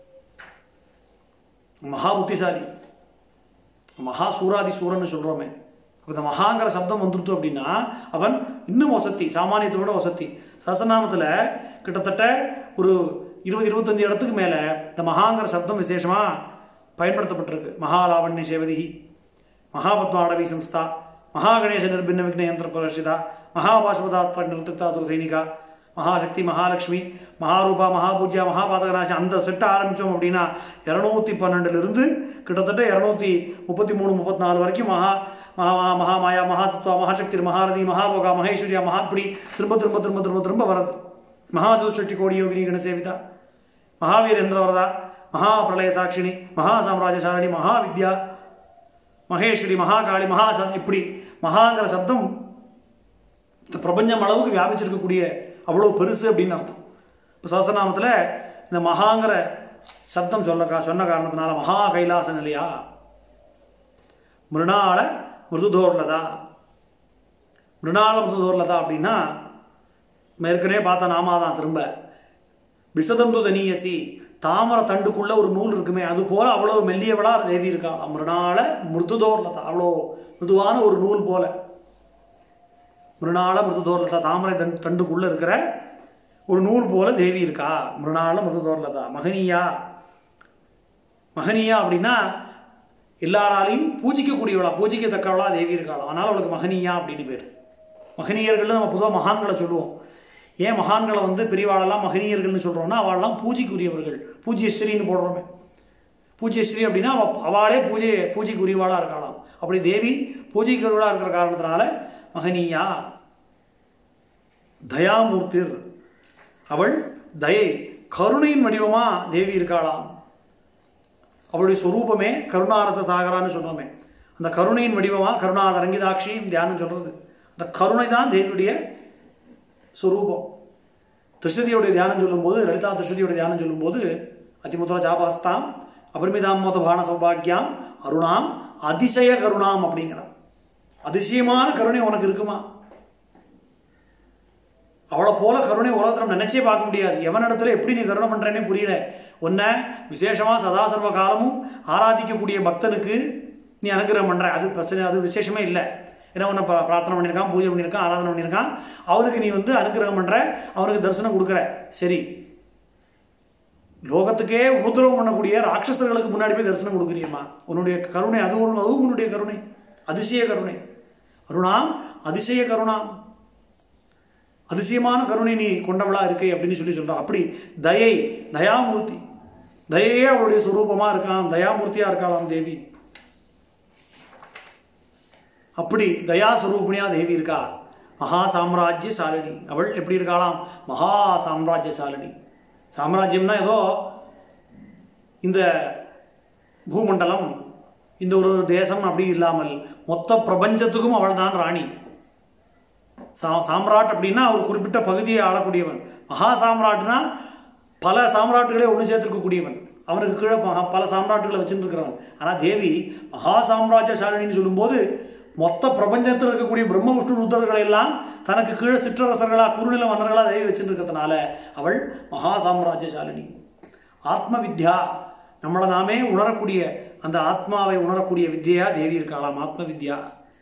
மகா புத்திசாலி மகா சூராதி சூரன்னு சொல்கிறோமே அப்போ இந்த மகாங்கிற சப்தம் வந்துருத்து அப்படின்னா அவன் இன்னும் வசதி சாமானியத்தை விட வசதி சசநாமத்தில் கிட்டத்தட்ட ஒரு இருபது இருபத்தஞ்சு இடத்துக்கு மேலே இந்த மகாங்கிற சப்தம் விசேஷமாக பயன்படுத்தப்பட்டிருக்கு மகாலாவண்ய சேவதிகி மகாபத்மாடவி சம்ஸ்தா மகாகணேச நிர்பின்ன விக்ன யந்திர பிரசிதா மகாபாசுபதாஸ்திர நிறுத்தா சைனிகா மகாசக்தி மகாலட்சுமி மகாரூபா மகாபூஜ்யா மகாபாதகராசி அந்த செட்டை ஆரம்பித்தோம் அப்படின்னா இரநூத்தி பன்னெண்டுலேருந்து கிட்டத்தட்ட இரநூத்தி முப்பத்தி மூணு முப்பத்தி நாலு வரைக்கும் மகா மகா மகா மகாமாயா மகாசத்வா மகாசக்தி மகாரதி மகாபோகா மகேஸ்வரியா மகா இப்படி திரும்ப திரும்ப திரும்ப திரும்ப திரும்ப வரது மகாஜோஷட்டி கோடி யோகினி கணசேவிதா மகாவீரேந்திர வரதா மகா பிரளய சாட்சினி மகா சாம்ராஜ்யசாலினி மகாவித்யா மகேஸ்வரி மகாகாளி மகா இப்படி மகாங்கிற சப்தம் இந்த பிரபஞ்சம் அளவுக்கு வியாபிச்சிருக்கக்கூடிய அவ்வளோ பெருசு அப்படின்னு அர்த்தம் இப்போ சஹஸ்ரநாமத்தில் இந்த மகாங்கிற சப்தம் சொல்ல சொன்ன காரணத்தினால மகா கைலாச நிலையா மிருணாள மிருதுதோர்லதா மிருணாள மிருதுதோர்லதா அப்படின்னா நம்ம ஏற்கனவே பார்த்த நாமா தான் திரும்ப விசதந்து தனியசி தாமரை தண்டுக்குள்ள ஒரு நூல் இருக்குமே அது போல அவ்வளோ மெல்லியவளா தேவி இருக்கா மிருணால மிருதுதோர்லதா அவ்வளோ மிருதுவான ஒரு நூல் போல மிருணால மிருதுதோர்லதா தாமரை தண்டு தண்டுக்குள்ள இருக்கிற ஒரு நூல் போல தேவி இருக்கா மிருணால மிருதுதோர்லதா மகனியா மகனியா அப்படின்னா எல்லாராலையும் பூஜிக்கக்கூடியவளா பூஜிக்கத்தக்கவளா தேவி இருக்காளாம் அதனால அவளுக்கு மகனியா அப்படின்னு பேர் மகனியர்கள் நம்ம பொதுவாக மகான்களை சொல்லுவோம் ஏன் மகான்களை வந்து பெரியவாளெல்லாம் மகனியர்கள்னு சொல்கிறோம்னா அவளெல்லாம் பூஜைக்குரியவர்கள் பூஜ்யஸ்ரீன்னு போடுறோமே பூஜ்யஸ்ரீ அப்படின்னா அவ அவளே பூஜை பூஜைக்குரியவாளாக இருக்காளாம் அப்படி தேவி பூஜைக்குரியவளாக இருக்கிற காரணத்தினால மகனியா தயாமூர்த்திர் அவள் தயை கருணையின் வடிவமா தேவி இருக்காளாம் அவளுடைய சொரூபமே கருணாரச சாகரான்னு சொன்னோமே அந்த கருணையின் வடிவமா கருணாதரங்கிதாட்சியும் தியானம் சொல்றது அந்த கருணை தான் தேவியுடைய சொரூபம் திருஷ்ணதியோடைய தியானம் சொல்லும்போது லலிதா திருஷ்ணதியோட தியானம் சொல்லும்போது அதிமுத்திர ஜாபாஸ்தாம் அபரிமிதாமோத பான சௌபாகியாம் அருணாம் அதிசய கருணாம் அப்படிங்கிறான் அதிசயமான கருணை உனக்கு இருக்குமா அவளை போல கருணை உலகத்தில் நம்ம நினைச்சே பார்க்க முடியாது எவனிடத்துல எப்படி நீ கருணை பண்றேனே புரியல உன்னை விசேஷமா சதா சர்வ காலமும் ஆராதிக்கக்கூடிய பக்தனுக்கு நீ அனுகிரகம் பண்ற அது பிரச்சனை அது விசேஷமே இல்லை ஏன்னா உன்னை பா- பிரார்த்தனை பண்ணியிருக்கான் பூஜை பண்ணியிருக்கான் ஆராதனை பண்ணியிருக்கான் அவருக்கு நீ வந்து அனுகிரகம் பண்ற அவருக்கு தரிசனம் கொடுக்குற சரி லோகத்துக்கே உபதிரவம் பண்ணக்கூடிய ராட்சசர்களுக்கு முன்னாடி போய் தரிசனம் கொடுக்குறியம்மா உன்னுடைய கருணை அது ஒரு அதுவும் உன்னுடைய கருணை அதிசய கருணை அருணாம் அதிசய கருணாம் அதிசயமான கருணை நீ கொண்டவளா இருக்கே அப்படின்னு சொல்லி சொல்றான் அப்படி தயை தயாமூர்த்தி தயையே அவளுடைய சுரூபமா இருக்கான் தயாமூர்த்தியா இருக்காளாம் தேவி அப்படி தயா சுரூபிணியா தேவி இருக்கா மகா சாம்ராஜ்ய சாலினி அவள் எப்படி இருக்காளாம் மகா சாம்ராஜ்ய சாலினி சாம்ராஜ்யம்னா ஏதோ இந்த பூமண்டலம் இந்த ஒரு தேசம் அப்படி இல்லாமல் மொத்த பிரபஞ்சத்துக்கும் அவள் தான் ராணி சா சாம்ராட் அப்படின்னா ஒரு குறிப்பிட்ட பகுதியை ஆளக்கூடியவன் மகா சாம்ராட்னா பல சாம்ராட்டுகளை ஒன்று சேர்த்துருக்கக்கூடியவன் அவனுக்கு கீழே மகா பல சாம்ராட்டுகளை வச்சுருக்கிறவன் ஆனால் தேவி மகா சாம்ராஜ்ய சாலினின்னு சொல்லும்போது மொத்த பிரபஞ்சத்தில் இருக்கக்கூடிய பிரம்ம விஷ்ணு ருத்ரர்களை எல்லாம் தனக்கு கீழே சிற்றரசர்களா குறுநில மன்னர்களா தேவி வச்சுருக்கிறதுனால அவள் மகா சாம்ராஜ்ய சாலினி ஆத்ம வித்யா நம்மளை நாமே உணரக்கூடிய அந்த ஆத்மாவை உணரக்கூடிய வித்யா தேவி இருக்காளாம் ஆத்ம வித்யா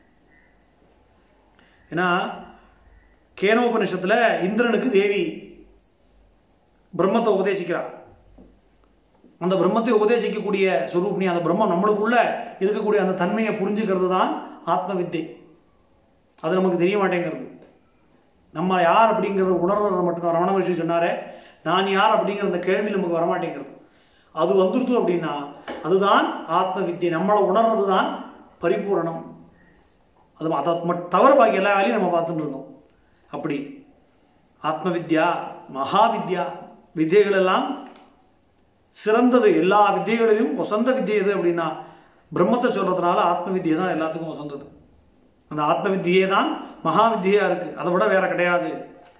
ஏன்னா கேனோபனிஷத்தில் இந்திரனுக்கு தேவி பிரம்மத்தை உபதேசிக்கிறார் அந்த பிரம்மத்தை உபதேசிக்கக்கூடிய சுரூபிணி அந்த பிரம்மம் நம்மளுக்குள்ள இருக்கக்கூடிய அந்த தன்மையை புரிஞ்சுக்கிறது தான் ஆத்ம வித்தை அது நமக்கு தெரிய மாட்டேங்கிறது நம்ம யார் அப்படிங்கிறத உணர்றது மட்டும்தான் ரமண மகிழ்ச்சி சொன்னாரே நான் யார் அப்படிங்கிற அந்த கேள்வி நமக்கு வரமாட்டேங்கிறது அது வந்துருது அப்படின்னா அதுதான் ஆத்ம வித்தை நம்மளை உணர்றது தான் பரிபூரணம் அது அதை மட் தவிர பாக்கி எல்லா வேலையும் நம்ம பார்த்துட்டு இருக்கோம் அப்படி ஆத்ம வித்யா மகா வித்யா வித்தைகள் எல்லாம் சிறந்தது எல்லா வித்தைகளிலும் வசந்த வித்தை எது அப்படின்னா பிரம்மத்தை சொல்றதுனால ஆத்ம வித்தியை தான் எல்லாத்துக்கும் வசந்தது அந்த ஆத்ம வித்தியே தான் மகா வித்தியா இருக்கு அதை விட வேற கிடையாது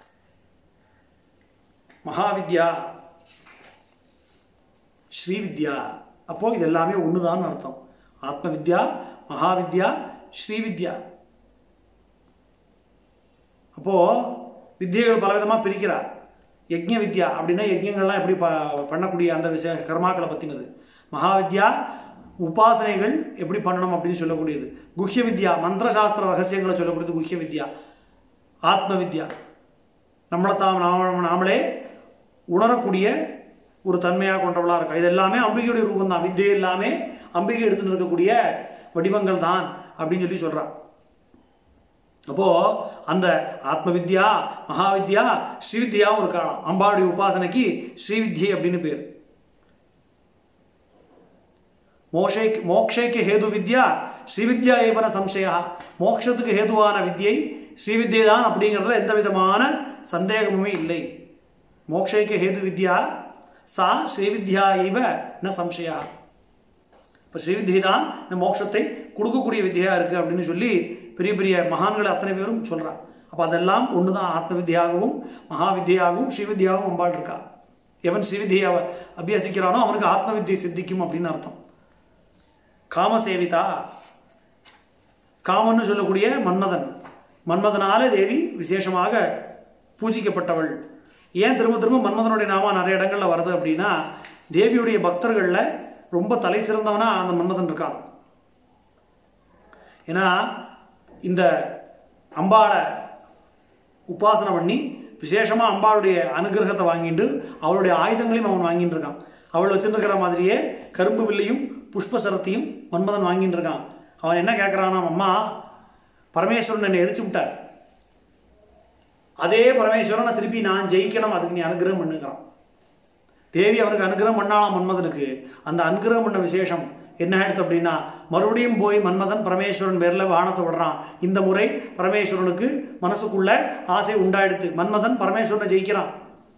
மகா வித்யா ஸ்ரீவித்யா அப்போ இது எல்லாமே ஒண்ணுதான் அர்த்தம் ஆத்ம வித்யா மகா வித்யா ஸ்ரீவித்யா அப்போ வித்தியைகள் பலவிதமாக பிரிக்கிறார் யஜ்ஞ வித்யா அப்படின்னா யஜ்ஞங்கள்லாம் எப்படி ப பண்ணக்கூடிய அந்த விஷய கர்மாக்களை பற்றினது மகாவித்யா உபாசனைகள் எப்படி பண்ணணும் அப்படின்னு சொல்லக்கூடியது குஹ்ய வித்யா மந்திரசாஸ்திர ரகசியங்களை சொல்லக்கூடியது குஹ்ய வித்யா ஆத்ம வித்யா நம்மளை தாம் நாம நாமளே உணரக்கூடிய ஒரு தன்மையாக கொண்டவளாக இருக்கா இது எல்லாமே அம்பிகையுடைய ரூபம் தான் வித்தியை எல்லாமே அம்பிகை எடுத்துன்னு இருக்கக்கூடிய வடிவங்கள் தான் அப்படின்னு சொல்லி சொல்றான் அப்போ அந்த ஆத்ம வித்யா மகாவித்யா ஸ்ரீவித்யாவும் இருக்காளாம் அம்பாளுடைய உபாசனைக்கு ஸ்ரீவித்யை அப்படின்னு பேர் மோஷை மோக்ஷைக்கு ஹேது வித்யா ஸ்ரீவித்யா ஏவன சம்சயா மோக்ஷத்துக்கு ஹேதுவான வித்யை ஸ்ரீவித்யை தான் அப்படிங்கிறதுல எந்த விதமான சந்தேகமுமே இல்லை மோக்ஷைக்கு ஹேது வித்யா சா ஸ்ரீவித்யா இவ ந சம்சயா இப்போ ஸ்ரீவித்யை தான் இந்த மோட்சத்தை கொடுக்கக்கூடிய வித்தியா இருக்குது அப்படின்னு சொல்லி பெரிய பெரிய மகான்கள் அத்தனை பேரும் சொல்கிறான் அப்போ அதெல்லாம் ஒன்று தான் ஆத்ம வித்யாகவும் மகா வித்யாகவும் ஸ்ரீவித்யாகவும் அம்பாள் இருக்கா எவன் ஸ்ரீவித்யை அபியசிக்கிறானோ அவனுக்கு ஆத்ம வித்தியை சித்திக்கும் அப்படின்னு அர்த்தம் காமசேவிதா காமன்னு சொல்லக்கூடிய மன்மதன் மன்மதனால தேவி விசேஷமாக பூஜிக்கப்பட்டவள் ஏன் திரும்ப திரும்ப மன்மதனுடைய நாமம் நிறைய இடங்கள்ல வருது அப்படின்னா தேவியுடைய பக்தர்களில் ரொம்ப தலை சிறந்தவனா அந்த மன்மதன் இருக்கான் ஏன்னா இந்த அம்பாளை உபாசனை பண்ணி விசேஷமாக அம்பாளுடைய அனுகிரகத்தை வாங்கிட்டு அவளுடைய ஆயுதங்களையும் அவன் வாங்கிட்டு இருக்கான் அவள் வச்சிருந்துக்கிற மாதிரியே கரும்பு வில்லையும் புஷ்பசரத்தையும் மன்மதன் வாங்கிட்டு இருக்கான் அவன் என்ன கேட்குறானா அம்மா பரமேஸ்வரன் என்னை எரிச்சு விட்டார் அதே பரமேஸ்வரனை திருப்பி நான் ஜெயிக்கணும் அதுக்கு நீ அனுகிரகம் பண்ணுங்கிறான் தேவி அவனுக்கு அனுகிரகம் பண்ணாலாம் மன்மதனுக்கு அந்த அனுகிரகம் பண்ண விசேஷம் என்ன ஆயிடுத்து அப்படின்னா மறுபடியும் போய் மன்மதன் பரமேஸ்வரன் பேரில் வானத்தை விடுறான் இந்த முறை பரமேஸ்வரனுக்கு மனசுக்குள்ள ஆசை உண்டாயிடுத்து மன்மதன் பரமேஸ்வரனை ஜெயிக்கிறான்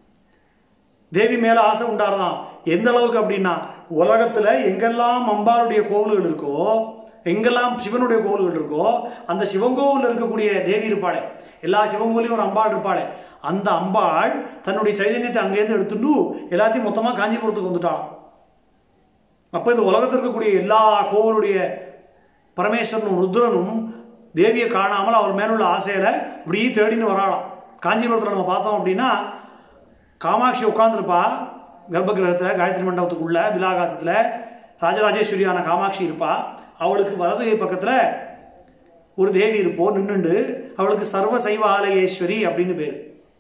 தேவி மேல ஆசை உண்டாரதான் எந்த அளவுக்கு அப்படின்னா உலகத்துல எங்கெல்லாம் அம்பாளுடைய கோவில்கள் இருக்கோ எங்கெல்லாம் சிவனுடைய கோவில்கள் இருக்கோ அந்த சிவன் கோவிலில் இருக்கக்கூடிய தேவி இருப்பாளே எல்லா சிவன் கோவிலையும் ஒரு அம்பாள் இருப்பாளே அந்த அம்பாள் தன்னுடைய சைதன்யத்தை அங்கேருந்து எடுத்துட்டு எல்லாத்தையும் மொத்தமாக காஞ்சிபுரத்துக்கு வந்துட்டாளாம் அப்போ இந்த உலகத்தில் இருக்கக்கூடிய எல்லா கோவிலுடைய பரமேஸ்வரனும் ருத்ரனும் தேவியை காணாமல் அவர் மேலுள்ள ஆசையில இப்படி தேடின்னு வராளாம் காஞ்சிபுரத்தில் நம்ம பார்த்தோம் அப்படின்னா காமாட்சி உட்காந்துருப்பா கர்ப்பகிரகத்தில் காயத்ரி மண்டபத்துக்குள்ள பிலாகாசத்தில் ராஜராஜேஸ்வரியான காமாட்சி இருப்பா அவளுக்கு வலதுகை பக்கத்தில் ஒரு தேவி இருப்போ நின்னுண்டு அவளுக்கு சர்வ சைவாலயேஸ்வரி அப்படின்னு பேர்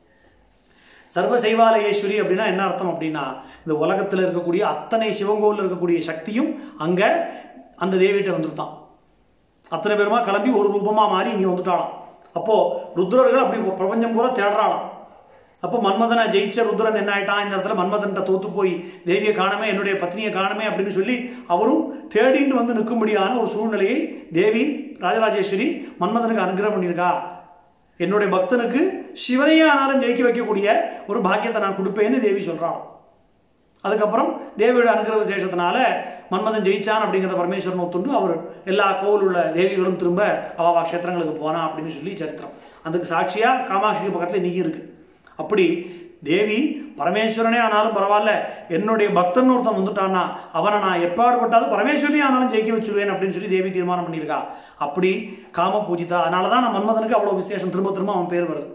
சர்வ சைவாலயேஸ்வரி அப்படின்னா என்ன அர்த்தம் அப்படின்னா இந்த உலகத்தில் இருக்கக்கூடிய அத்தனை சிவங்கோவில் இருக்கக்கூடிய சக்தியும் அங்கே அந்த தேவிகிட்ட வந்துருத்தான் அத்தனை பேருமா கிளம்பி ஒரு ரூபமா மாறி இங்கே வந்துட்டாளாம் அப்போ ருத்ரர்கள் அப்படி பிரபஞ்சம் பூரா தேடுறாளாம் அப்போ மன்மதனை ஜெயிச்ச ருத்ரன் என்ன ஆயிட்டான் இந்த இடத்துல மன்மதன்ட்ட தோத்து போய் தேவியை காணமே என்னுடைய பத்னியை காணமே அப்படின்னு சொல்லி அவரும் தேடிண்டு வந்து நிற்கும்படியான ஒரு சூழ்நிலையை தேவி ராஜராஜேஸ்வரி மன்மதனுக்கு அனுகிரகம் பண்ணியிருக்கா என்னுடைய பக்தனுக்கு சிவனையே ஆனாலும் ஜெயிக்க வைக்கக்கூடிய ஒரு பாக்கியத்தை நான் கொடுப்பேன்னு தேவி சொல்றான் அதுக்கப்புறம் தேவியோட அனுகிரக விசேஷத்தினால மன்மதன் ஜெயிச்சான் அப்படிங்கிறத பரமேஸ்வரன் ஒத்துண்டு அவர் எல்லா கோவில் உள்ள தேவிகளும் திரும்ப அவாவா க்ஷேத்திரங்களுக்கு போனா அப்படின்னு சொல்லி சரித்திரம் அதுக்கு சாட்சியா காமாட்சிக்கு பக்கத்துல இன்னைக்கு இருக்கு அப்படி தேவி பரமேஸ்வரனே ஆனாலும் பரவாயில்ல என்னுடைய பக்தன் ஒருத்தன் வந்துட்டான்னா அவனை நான் எப்பாடுபட்டாலும் பரமேஸ்வரனே ஆனாலும் ஜெயிக்க வச்சுருவேன் அப்படின்னு சொல்லி தேவி தீர்மானம் பண்ணியிருக்கா அப்படி காம பூஜிதா அதனால தான் நான் மன்மதனுக்கு அவ்வளோ விசேஷம் திரும்ப திரும்ப அவன் பேர் வருது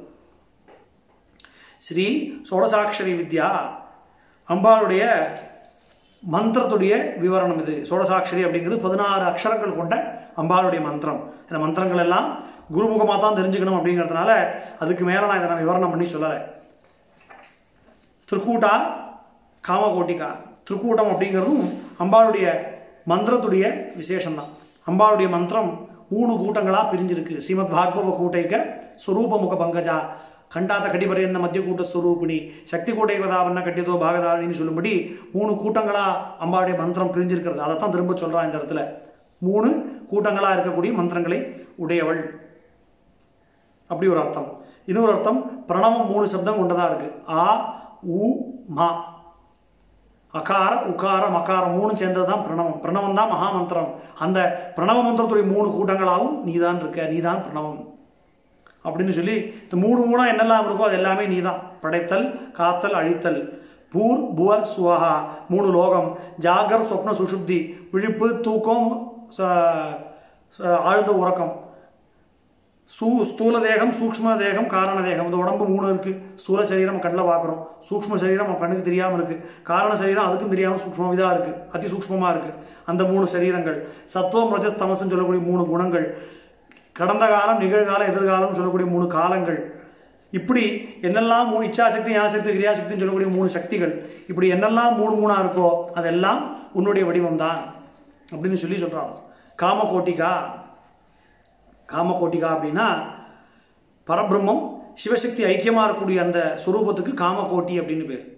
ஸ்ரீ சோடசாட்சரி வித்யா அம்பாளுடைய மந்திரத்துடைய விவரணம் இது சோடசாட்சரி அப்படிங்கிறது பதினாறு அக்ஷரங்கள் கொண்ட அம்பாளுடைய மந்திரம் இந்த மந்திரங்கள் எல்லாம் குருமுகமாக தான் தெரிஞ்சுக்கணும் அப்படிங்கிறதுனால அதுக்கு மேலே நான் இதை நான் விவரணம் பண்ணி சொல்லலை திருக்கூட்டா காமகோட்டிகா திருக்கூட்டம் அப்படிங்கிறதும் அம்பாளுடைய மந்திரத்துடைய விசேஷம்தான் அம்பாளுடைய மந்திரம் மூணு கூட்டங்களாக பிரிஞ்சிருக்கு ஸ்ரீமத் பாகவத கூட்டைக்க ஸ்வரூப முக பங்கஜா கண்டாத கடிபரையந்த மத்திய கூட்ட ஸ்வரூபிணி சக்தி கூட்டை வதாவண்ண கட்டியதோ பாகதாரின்னு சொல்லும்படி மூணு கூட்டங்களாக அம்பாளுடைய மந்திரம் பிரிஞ்சிருக்கிறது அதை தான் திரும்ப சொல்கிறான் இந்த இடத்துல மூணு கூட்டங்களாக இருக்கக்கூடிய மந்திரங்களை உடையவள் அப்படி ஒரு அர்த்தம் இன்னொரு அர்த்தம் பிரணவம் மூணு சப்தம் கொண்டதாக இருக்கு ஆ உ மா அகார உகார மகாரம் மூணு சேர்ந்தது தான் பிரணவம் பிரணவம் தான் மகாமந்திரம் அந்த பிரணவ மந்திரத்துடைய மூணு கூட்டங்களாகவும் நீதான் இருக்க நீதான் பிரணவம் அப்படின்னு சொல்லி இந்த மூணு மூணா என்னெல்லாம் இருக்கோ அது எல்லாமே நீதான் படைத்தல் காத்தல் அழித்தல் பூர் புவ சுவஹா மூணு லோகம் ஜாகர் சொப்ன சுஷுப்தி விழிப்பு தூக்கம் ச- ச- ஆழ்ந்த உறக்கம் சூ ஸ்தூல தேகம் சூக்ஷ்ம தேகம் காரண தேகம் இந்த உடம்பு மூணு இருக்கு ஸ்தூல சரீரம் கண்ணில் பார்க்குறோம் சூக்ஷ்ம சரீரம் நம்ம கண்ணுக்கு தெரியாமல் இருக்கு காரண சரீரம் அதுக்கும் தெரியாமல் சூக்ஷ்ம இதாக இருக்கு அதி சூக்ஷ்மமாக இருக்கு அந்த மூணு சரீரங்கள் சத்துவம் ரஜஸ் தமசுன்னு சொல்லக்கூடிய மூணு குணங்கள் கடந்த காலம் நிகழ்காலம் எதிர்காலம் சொல்லக்கூடிய மூணு காலங்கள் இப்படி என்னெல்லாம் மூணு இச்சாசக்தி ஞானசக்தி கிரியாசக்தின்னு சொல்லக்கூடிய மூணு சக்திகள் இப்படி என்னெல்லாம் மூணு மூணா இருக்கோ அதெல்லாம் உன்னுடைய வடிவம் தான் அப்படின்னு சொல்லி சொல்றான் காமகோட்டிகா காமகோட்டிகா அப்படின்னா பரபிரம்மம் சிவசக்தி ஐக்கியமாக இருக்கக்கூடிய அந்த சுரூபத்துக்கு காமகோட்டி அப்படின்னு பேர்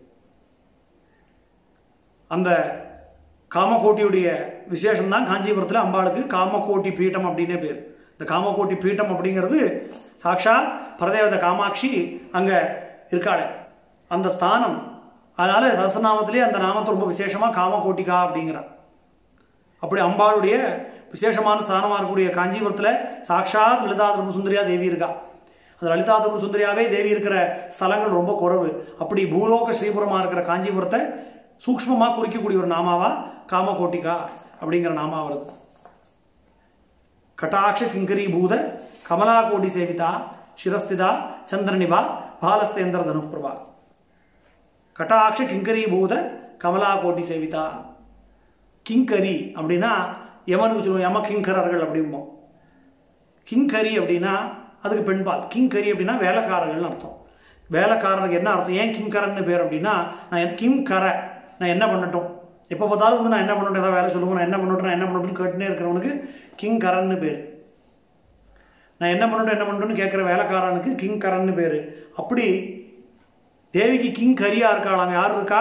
அந்த காமகோட்டியுடைய விசேஷம் தான் காஞ்சிபுரத்தில் அம்பாளுக்கு காமகோட்டி பீட்டம் அப்படின்னே பேர் இந்த காமகோட்டி பீட்டம் அப்படிங்கிறது சாக்ஷாத் பரதேவத காமாட்சி அங்கே இருக்காளே அந்த ஸ்தானம் அதனால சஹஸ்ரநாமத்திலே அந்த நாமத்தை ரொம்ப விசேஷமாக காமகோட்டிகா அப்படிங்கிறார் அப்படி அம்பாளுடைய விசேஷமான ஸ்தானமாக இருக்கக்கூடிய காஞ்சிபுரத்தில் சாக்ஷாத் லலிதா திருப்பு சுந்தரியா தேவி இருக்கா அந்த லலிதா திருப்பு சுந்தரியாவே தேவி இருக்கிற ஸ்தலங்கள் ரொம்ப குறைவு அப்படி பூலோக ஸ்ரீபுரமாக இருக்கிற காஞ்சிபுரத்தை சூக்ஷ்மமாக குறிக்கக்கூடிய ஒரு நாமாவா காமகோட்டிகா அப்படிங்கிற நாமா வருது கட்டாட்ச கிங்கரி பூத கமலாகோடி சேவிதா சிரஸ்திதா சந்திரனிபா பாலஸ்தேந்திர தனுப்பிரபா கட்டாட்ச கிங்கரி பூத கமலா கோட்டி சேவிதா கிங்கரி அப்படின்னா யமனுக்கு சொல்லுவோம் யம கிங்கரர்கள் அப்படிம்போம் கிங்கரி அப்படின்னா அதுக்கு பெண்பால் கிங்கரி அப்படின்னா வேலைக்காரர்கள்னு அர்த்தம் வேலைக்காரனுக்கு என்ன அர்த்தம் ஏன் கிங்கரன்னு பேர் அப்படின்னா நான் என் கிங்கர நான் என்ன பண்ணட்டும் எப்போ பார்த்தாலும் வந்து நான் என்ன பண்ணட்டும் ஏதாவது வேலை சொல்லுவோம் நான் என்ன பண்ணட்டும் நான் என்ன பண்ணட்டும் கேட்டுனே இருக்கிறவனுக்கு கிங்கரன்னு பேர் நான் என்ன பண்ணட்டும் என்ன பண்ணட்டும்னு கேட்குற வேலைக்காரனுக்கு கிங்கரன்னு பேர் அப்படி தேவிக்கு கிங்கரியா இருக்காளாம் யார் இருக்கா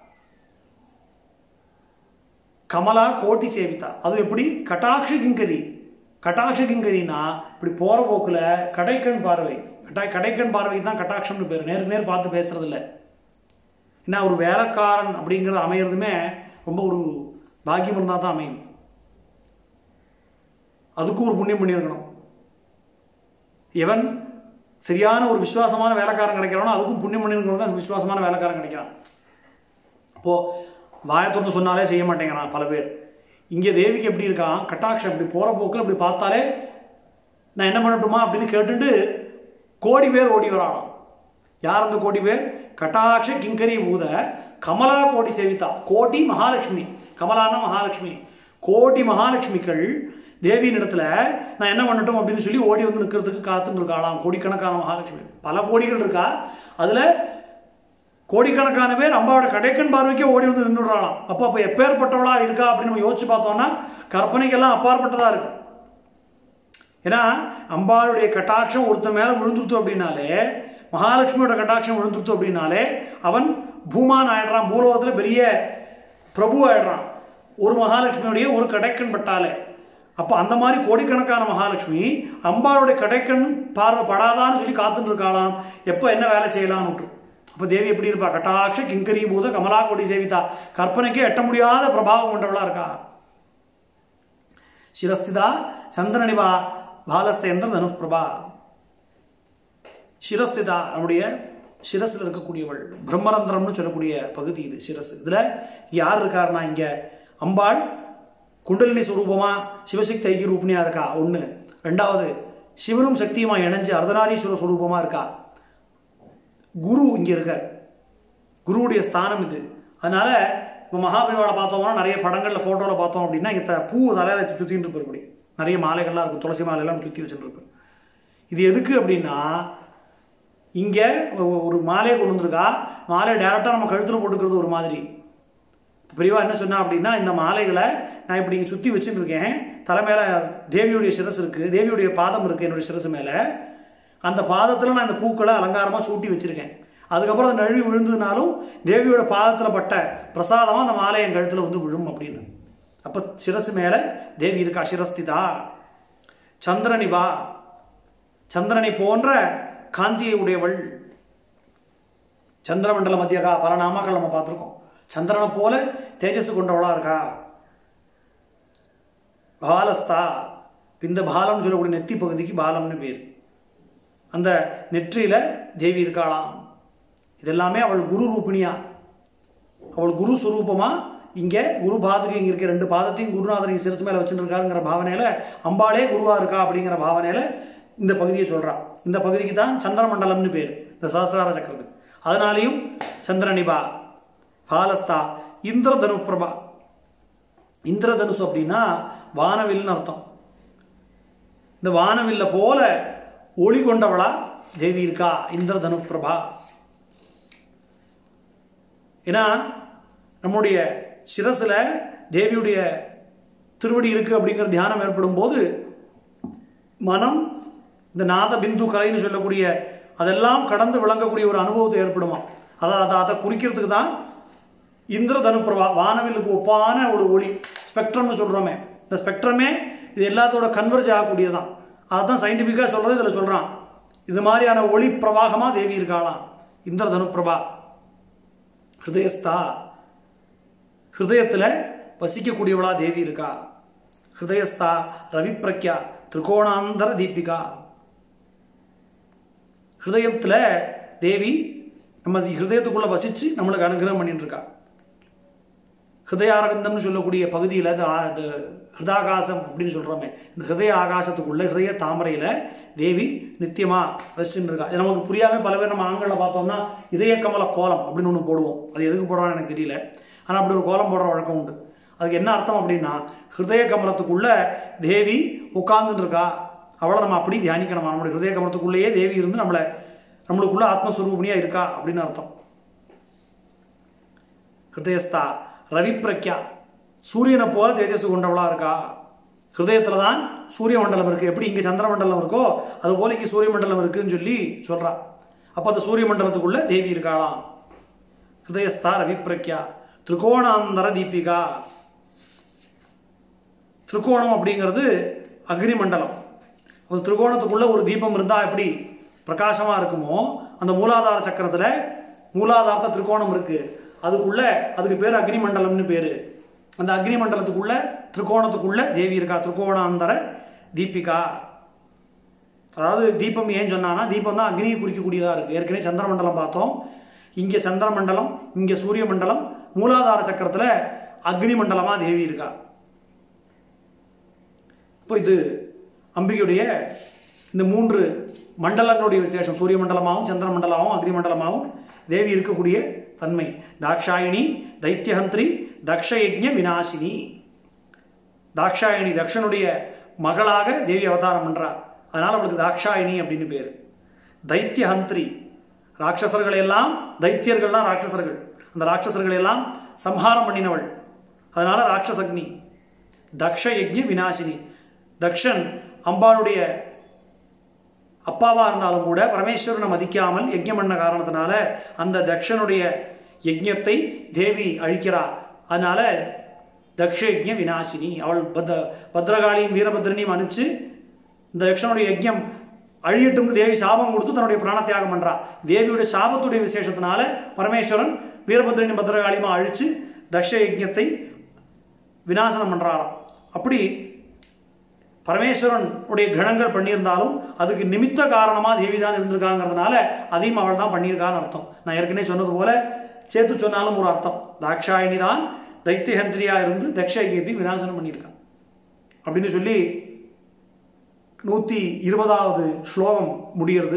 கமலா கோட்டி சேவிதா அது எப்படி கட்டாட்ச கிங்கரி கட்டாட்ச கிங்கரினா இப்படி போகிற போக்கில் கடைக்கண் பார்வை கட்டா கடைக்கண் பார்வைக்கு தான் கட்டாட்சம்னு பேர் நேருக்கு நேர் பார்த்து பேசுறது இல்லை ஏன்னா ஒரு வேலைக்காரன் அப்படிங்கிறது அமையிறதுமே ரொம்ப ஒரு பாக்கியம் இருந்தால் தான் அமையும் அதுக்கும் ஒரு புண்ணியம் பண்ணியிருக்கணும் எவன் சரியான ஒரு விசுவாசமான வேலைக்காரன் கிடைக்கிறானோ அதுக்கும் புண்ணியம் பண்ணியிருக்கணும் தான் விசுவாசமான வேலைக்காரன் கிடைக்கிறான் அப்போது வாயை திறந்து சொன்னாலே செய்ய மாட்டேங்கிறான் பல பேர் இங்கே தேவிக்கு எப்படி இருக்கான் கட்டாட்சம் இப்படி போகிற போக்கில் இப்படி பார்த்தாலே நான் என்ன பண்ணட்டுமா அப்படின்னு கேட்டுட்டு கோடி பேர் ஓடி வரானாம் யார் அந்த கோடி பேர் கட்டாட்ச கிங்கரி பூத கமலா கோடி சேவிதா கோடி மகாலட்சுமி கமலானா மகாலட்சுமி கோடி மகாலட்சுமிகள் தேவியின் இடத்துல நான் என்ன பண்ணட்டும் அப்படின்னு சொல்லி ஓடி வந்து நிற்கிறதுக்கு காத்துன்னு இருக்காளாம் கோடிக்கணக்கான மகாலட்சுமி பல கோடிகள் இருக்கா அதில் கோடிக்கணக்கான பேர் அம்பாவோட கடைக்கண் பார்வைக்கே ஓடி வந்து நின்றுடுறாளாம் அப்போ அப்போ எப்பேற்பட்டவளா இருக்கா அப்படின்னு நம்ம யோசிச்சு பார்த்தோம்னா கற்பனைக்கெல்லாம் அப்பாற்பட்டதா இருக்கு ஏன்னா அம்பாளுடைய கட்டாட்சம் ஒருத்தன் மேலே விழுந்துருத்து அப்படின்னாலே மகாலட்சுமியோட கட்டாட்சம் விழுந்துருத்து அப்படின்னாலே அவன் பூமான் ஆயிடுறான் பூலோகத்தில் பெரிய பிரபு ஆயிடுறான் ஒரு மகாலட்சுமியுடைய ஒரு கடைக்கண் பட்டாலே அப்போ அந்த மாதிரி கோடிக்கணக்கான மகாலட்சுமி அம்பாளுடைய கடைக்கண் பார்வை படாதான்னு சொல்லி காத்துட்டு இருக்காளாம் எப்போ என்ன வேலை செய்யலாம்னு அப்போ தேவி எப்படி இருப்பா கட்டாட்ச கிங்கரி பூத கமலா கோடி சேவிதா கற்பனைக்கே எட்ட முடியாத பிரபாவம் கொண்டவளா இருக்கா சிரஸ்திதா சந்திரனிவா பாலஸ்தேந்திர தனுஷ்பிரபா சிரஸ்திதா நம்முடைய சிரஸில் இருக்கக்கூடியவள் பிரம்மரந்திரம்னு சொல்லக்கூடிய பகுதி இது சிரஸ் இதில் யார் இருக்காருன்னா இங்கே அம்பாள் குண்டலினி சுரூபமா சிவசக்தி ஐக்கிய ரூபினியா இருக்கா ஒன்று ரெண்டாவது சிவனும் சக்தியுமா இணைஞ்சு அர்த்தநாரீஸ்வர சுரூபமா இருக்கா குரு இங்கே இருக்கார் குருவுடைய ஸ்தானம் இது அதனால இப்போ மகாபரிவாளை பார்த்தோம்னா நிறைய படங்களில் ஃபோட்டோவில் பார்த்தோம் அப்படின்னா இங்கே த பூ தலையில் சுற்றின்னு இருப்பார் இப்படி நிறைய மாலைகள்லாம் இருக்கும் துளசி மாலையெல்லாம் சுற்றி வச்சுட்டு இருப்பார் இது எதுக்கு அப்படின்னா இங்கே ஒரு மாலையை கொண்டு வந்திருக்கா மாலையை டேரெக்டாக நம்ம கழுத்தில் போட்டுக்கிறது ஒரு மாதிரி பெரியவா என்ன சொன்னா அப்படின்னா இந்த மாலைகளை நான் இப்படி இங்கே சுற்றி வச்சுட்டு இருக்கேன் தலை மேலே தேவியுடைய சிரஸ் இருக்குது தேவியுடைய பாதம் இருக்குது என்னுடைய சிரசு மேலே அந்த பாதத்தில் நான் இந்த பூக்களை அலங்காரமாக சூட்டி வச்சுருக்கேன் அதுக்கப்புறம் அது நழுவி விழுந்ததுனாலும் தேவியோட பாதத்தில் பட்ட பிரசாதமாக அந்த மாலை என் கழுத்தில் வந்து விழும் அப்படின்னு அப்போ சிரசு மேலே தேவி இருக்கா சிரஸ்திதா சந்திரனிவா சந்திரனை போன்ற காந்தியை உடையவள் சந்திரமண்டல மத்தியகா பல நாமாக்கள் நம்ம பார்த்துருக்கோம் சந்திரனை போல தேஜஸ் கொண்டவளா இருக்கா பாலஸ்தா இந்த பாலம் சொல்லக்கூடிய நெத்தி பகுதிக்கு பாலம்னு பேர் அந்த நெற்றியில தேவி இருக்காளாம் இதெல்லாமே அவள் குரு ரூபிணியா அவள் குரு சுரூபமா இங்கே குரு பாதுகை இங்கே இருக்க ரெண்டு பாதத்தையும் குருநாதர் இங்கே சிரசு மேலே வச்சுருக்காருங்கிற பாவனையில் அம்பாளே குருவா இருக்கா அப்படிங்கிற பாவனையில் இந்த பகுதியை சொல்றா இந்த பகுதிக்கு தான் சந்திரமண்டலம்னு பேர் இந்த சஹசிரார சக்கரத்துக்கு அதனாலையும் சந்திரனிபா பாலஸ்தா இந்திரதனு பிரபா இந்திரதனுசு அப்படின்னா வானவில்னு அர்த்தம் இந்த வானவில்ல போல ஒளி கொண்டவளா தேவி இருக்கா இந்திரதனு பிரபா ஏன்னா நம்முடைய சிரசில் தேவியுடைய திருவடி இருக்கு அப்படிங்கிற தியானம் ஏற்படும் போது மனம் இந்த நாத பிந்து கலைன்னு சொல்லக்கூடிய அதெல்லாம் கடந்து விளங்கக்கூடிய ஒரு அனுபவத்தை ஏற்படுமா அதை அதை அதை குறிக்கிறதுக்கு தான் இந்திரதனு பிரபா வானவிலுக்கு ஒப்பான ஒரு ஒளி ஸ்பெக்ட்ரம்னு சொல்கிறோமே இந்த ஸ்பெக்ட்ரமே இது எல்லாத்தோட கன்வெர்ஜ் ஆகக்கூடியதான் அதை தான் சயின்டிஃபிக்காக சொல்கிறது இதில் சொல்கிறான் இது மாதிரியான ஒளி பிரவாகமாக தேவி இருக்காளாம் இந்திரதனு பிரபா ஹிருதயஸ்தா ஹிருதயத்தில் வசிக்கக்கூடியவளா தேவி இருக்கா ஹிருதயஸ்தா ரவி பிரக்யா திரிகோணாந்தர தீபிகா ஹிருதயத்தில் தேவி நம்ம ஹிருதயத்துக்குள்ளே வசித்து நம்மளுக்கு அனுகிரகம் பண்ணிட்டு இருக்கா ஹிருதயாரவிந்தம்னு சொல்லக்கூடிய பகுதியில் இந்த ஆ- இந்த ஹிருதாகாசம் அப்படின்னு சொல்கிறோமே இந்த ஹிருதய ஆகாசத்துக்குள்ள ஹிருதய தாமரையில் தேவி நித்தியமாக வசிச்சுட்டு இருக்கா இது நமக்கு புரியாமல் பல பேர் நம்ம ஆண்களில் பார்த்தோம்னா இதய கமல கோலம் அப்படின்னு ஒன்று போடுவோம் அது எதுக்கு போடுறான்னு எனக்கு தெரியல ஆனால் அப்படி ஒரு கோலம் போடுற வழக்கம் உண்டு அதுக்கு என்ன அர்த்தம் அப்படின்னா ஹிருதய கமலத்துக்குள்ள தேவி உட்கார்ந்துட்டு இருக்கா அவளை நம்ம அப்படி தியானிக்கணும் நம்மளுடைய ஹிருதய கமலத்துக்குள்ளேயே தேவி இருந்து நம்மளை நம்மளுக்குள்ள ஆத்மஸ்வரூபிணியா இருக்கா அப்படின்னு அர்த்தம் ஹிருதயஸ்தா ரவி பிரக்யா சூரியனை போல தேஜஸ் கொண்டவளா இருக்கா ஹிருதயத்துல தான் சூரிய மண்டலம் இருக்கு எப்படி இங்க சந்திர மண்டலம் இருக்கோ அது போல இங்க சூரிய மண்டலம் இருக்குன்னு சொல்லி சொல்றா அப்ப அந்த சூரிய மண்டலத்துக்குள்ள தேவி இருக்காளாம் ஹிருதயஸ்தா ரவி பிரக்யா திரிகோணாந்தர தீபிகா திரிகோணம் அப்படிங்கிறது அக்னி மண்டலம் ஒரு திரிகோணத்துக்குள்ள ஒரு தீபம் இருந்தா எப்படி பிரகாசமா இருக்குமோ அந்த மூலாதார சக்கரத்துல மூலாதாரத்த திரிகோணம் இருக்கு அதுக்குள்ள அதுக்கு பேர் அக்னி மண்டலம்னு பேரு அந்த அக்னி மண்டலத்துக்குள்ள திரிகோணத்துக்குள்ள தேவி இருக்கா திரிகோணாந்தர தீபிகா அதாவது தீபம் ஏன் சொன்னான்னா தீபம் தான் அக்னியை குறிக்கக்கூடியதா இருக்கு ஏற்கனவே சந்திர மண்டலம் பார்த்தோம் இங்க சந்திர மண்டலம் இங்க சூரிய மண்டலம் மூலாதார சக்கரத்துல அக்னி மண்டலமா தேவி இருக்கா இப்போ இது அம்பிகையுடைய இந்த மூன்று மண்டலங்களுடைய விசேஷம் சூரிய மண்டலமாகவும் சந்திர மண்டலமாகவும் அக்னி மண்டலமாகவும் தேவி இருக்கக்கூடிய தன்மை தாக்ஷாயினி தைத்தியஹந்திரி தக்ஷயஜ்ஞ விநாசினி தாக்ஷாயணி தக்ஷனுடைய மகளாக தேவி அவதாரம் பண்றா அதனால அவளுக்கு தாக்ஷாயினி அப்படின்னு பேர் தைத்தியஹந்திரி ராட்சசர்கள் எல்லாம் தைத்தியர்கள்லாம் ராட்சசர்கள் அந்த ராட்சசர்கள் எல்லாம் சம்ஹாரம் பண்ணினவள் அதனால ராட்சசக்னி தக்ஷ யஜ்ஞ விநாசினி தக்ஷன் அம்பாளுடைய அப்பாவா இருந்தாலும் கூட பரமேஸ்வரனை மதிக்காமல் யஜ்ஞம் பண்ண காரணத்தினால அந்த தக்ஷனுடைய யஜ்ஞத்தை தேவி அழிக்கிறா அதனால தக்ஷ யஜ்ஞ விநாசினி அவள் பத்ர பத்ரகாளியும் வீரபத்ரனையும் அனுப்பிச்சு இந்த தக்ஷனுடைய யஜ்ஞம் அழியட்டும்னு தேவி சாபம் கொடுத்து தன்னுடைய பிராணத்தியாகம் பண்றா தேவியுடைய சாபத்துடைய விசேஷத்தினால பரமேஸ்வரன் வீரபத்ரனையும் பத்ரகாளியுமா அழிச்சு தக்ஷ யஜ்ஞத்தை விநாசனம் பண்றாராம் அப்படி பரமேஸ்வரன் உடைய கணங்கள் பண்ணியிருந்தாலும் அதுக்கு நிமித்த காரணமா தேவி தான் இருந்திருக்காங்கிறதுனால அதையும் அவள் தான் பண்ணியிருக்கான்னு அர்த்தம் நான் ஏற்கனவே சொன்னது போல சேர்த்து சொன்னாலும் ஒரு அர்த்தம் தாக்ஷாயினி தான் தைத்தியஹந்திரியா இருந்து தக்ஷயத்தை விநாசனம் பண்ணியிருக்கான் அப்படின்னு சொல்லி நூத்தி இருபதாவது ஸ்லோகம் முடிகிறது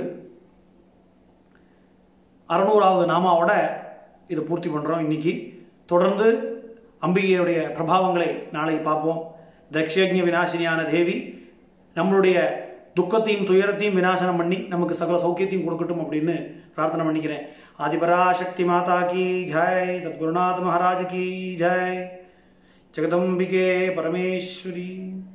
அறநூறாவது நாமாவோட இதை பூர்த்தி பண்றோம் இன்னைக்கு தொடர்ந்து அம்பிகையுடைய பிரபாவங்களை நாளை பார்ப்போம் தக்ஷயஜ்ஞ விநாசினியான தேவி நம்மளுடைய துக்கத்தையும் துயரத்தையும் விநாசனம் பண்ணி நமக்கு சகல சௌக்கியத்தையும் கொடுக்கட்டும் அப்படின்னு பிரார்த்தனை பண்ணிக்கிறேன் ஆதிபராசக்தி மாதா கி ஜெய் சத்குருநாத் மகாராஜ் கி ஜெய் ஜெகதம்பிகே பரமேஸ்வரி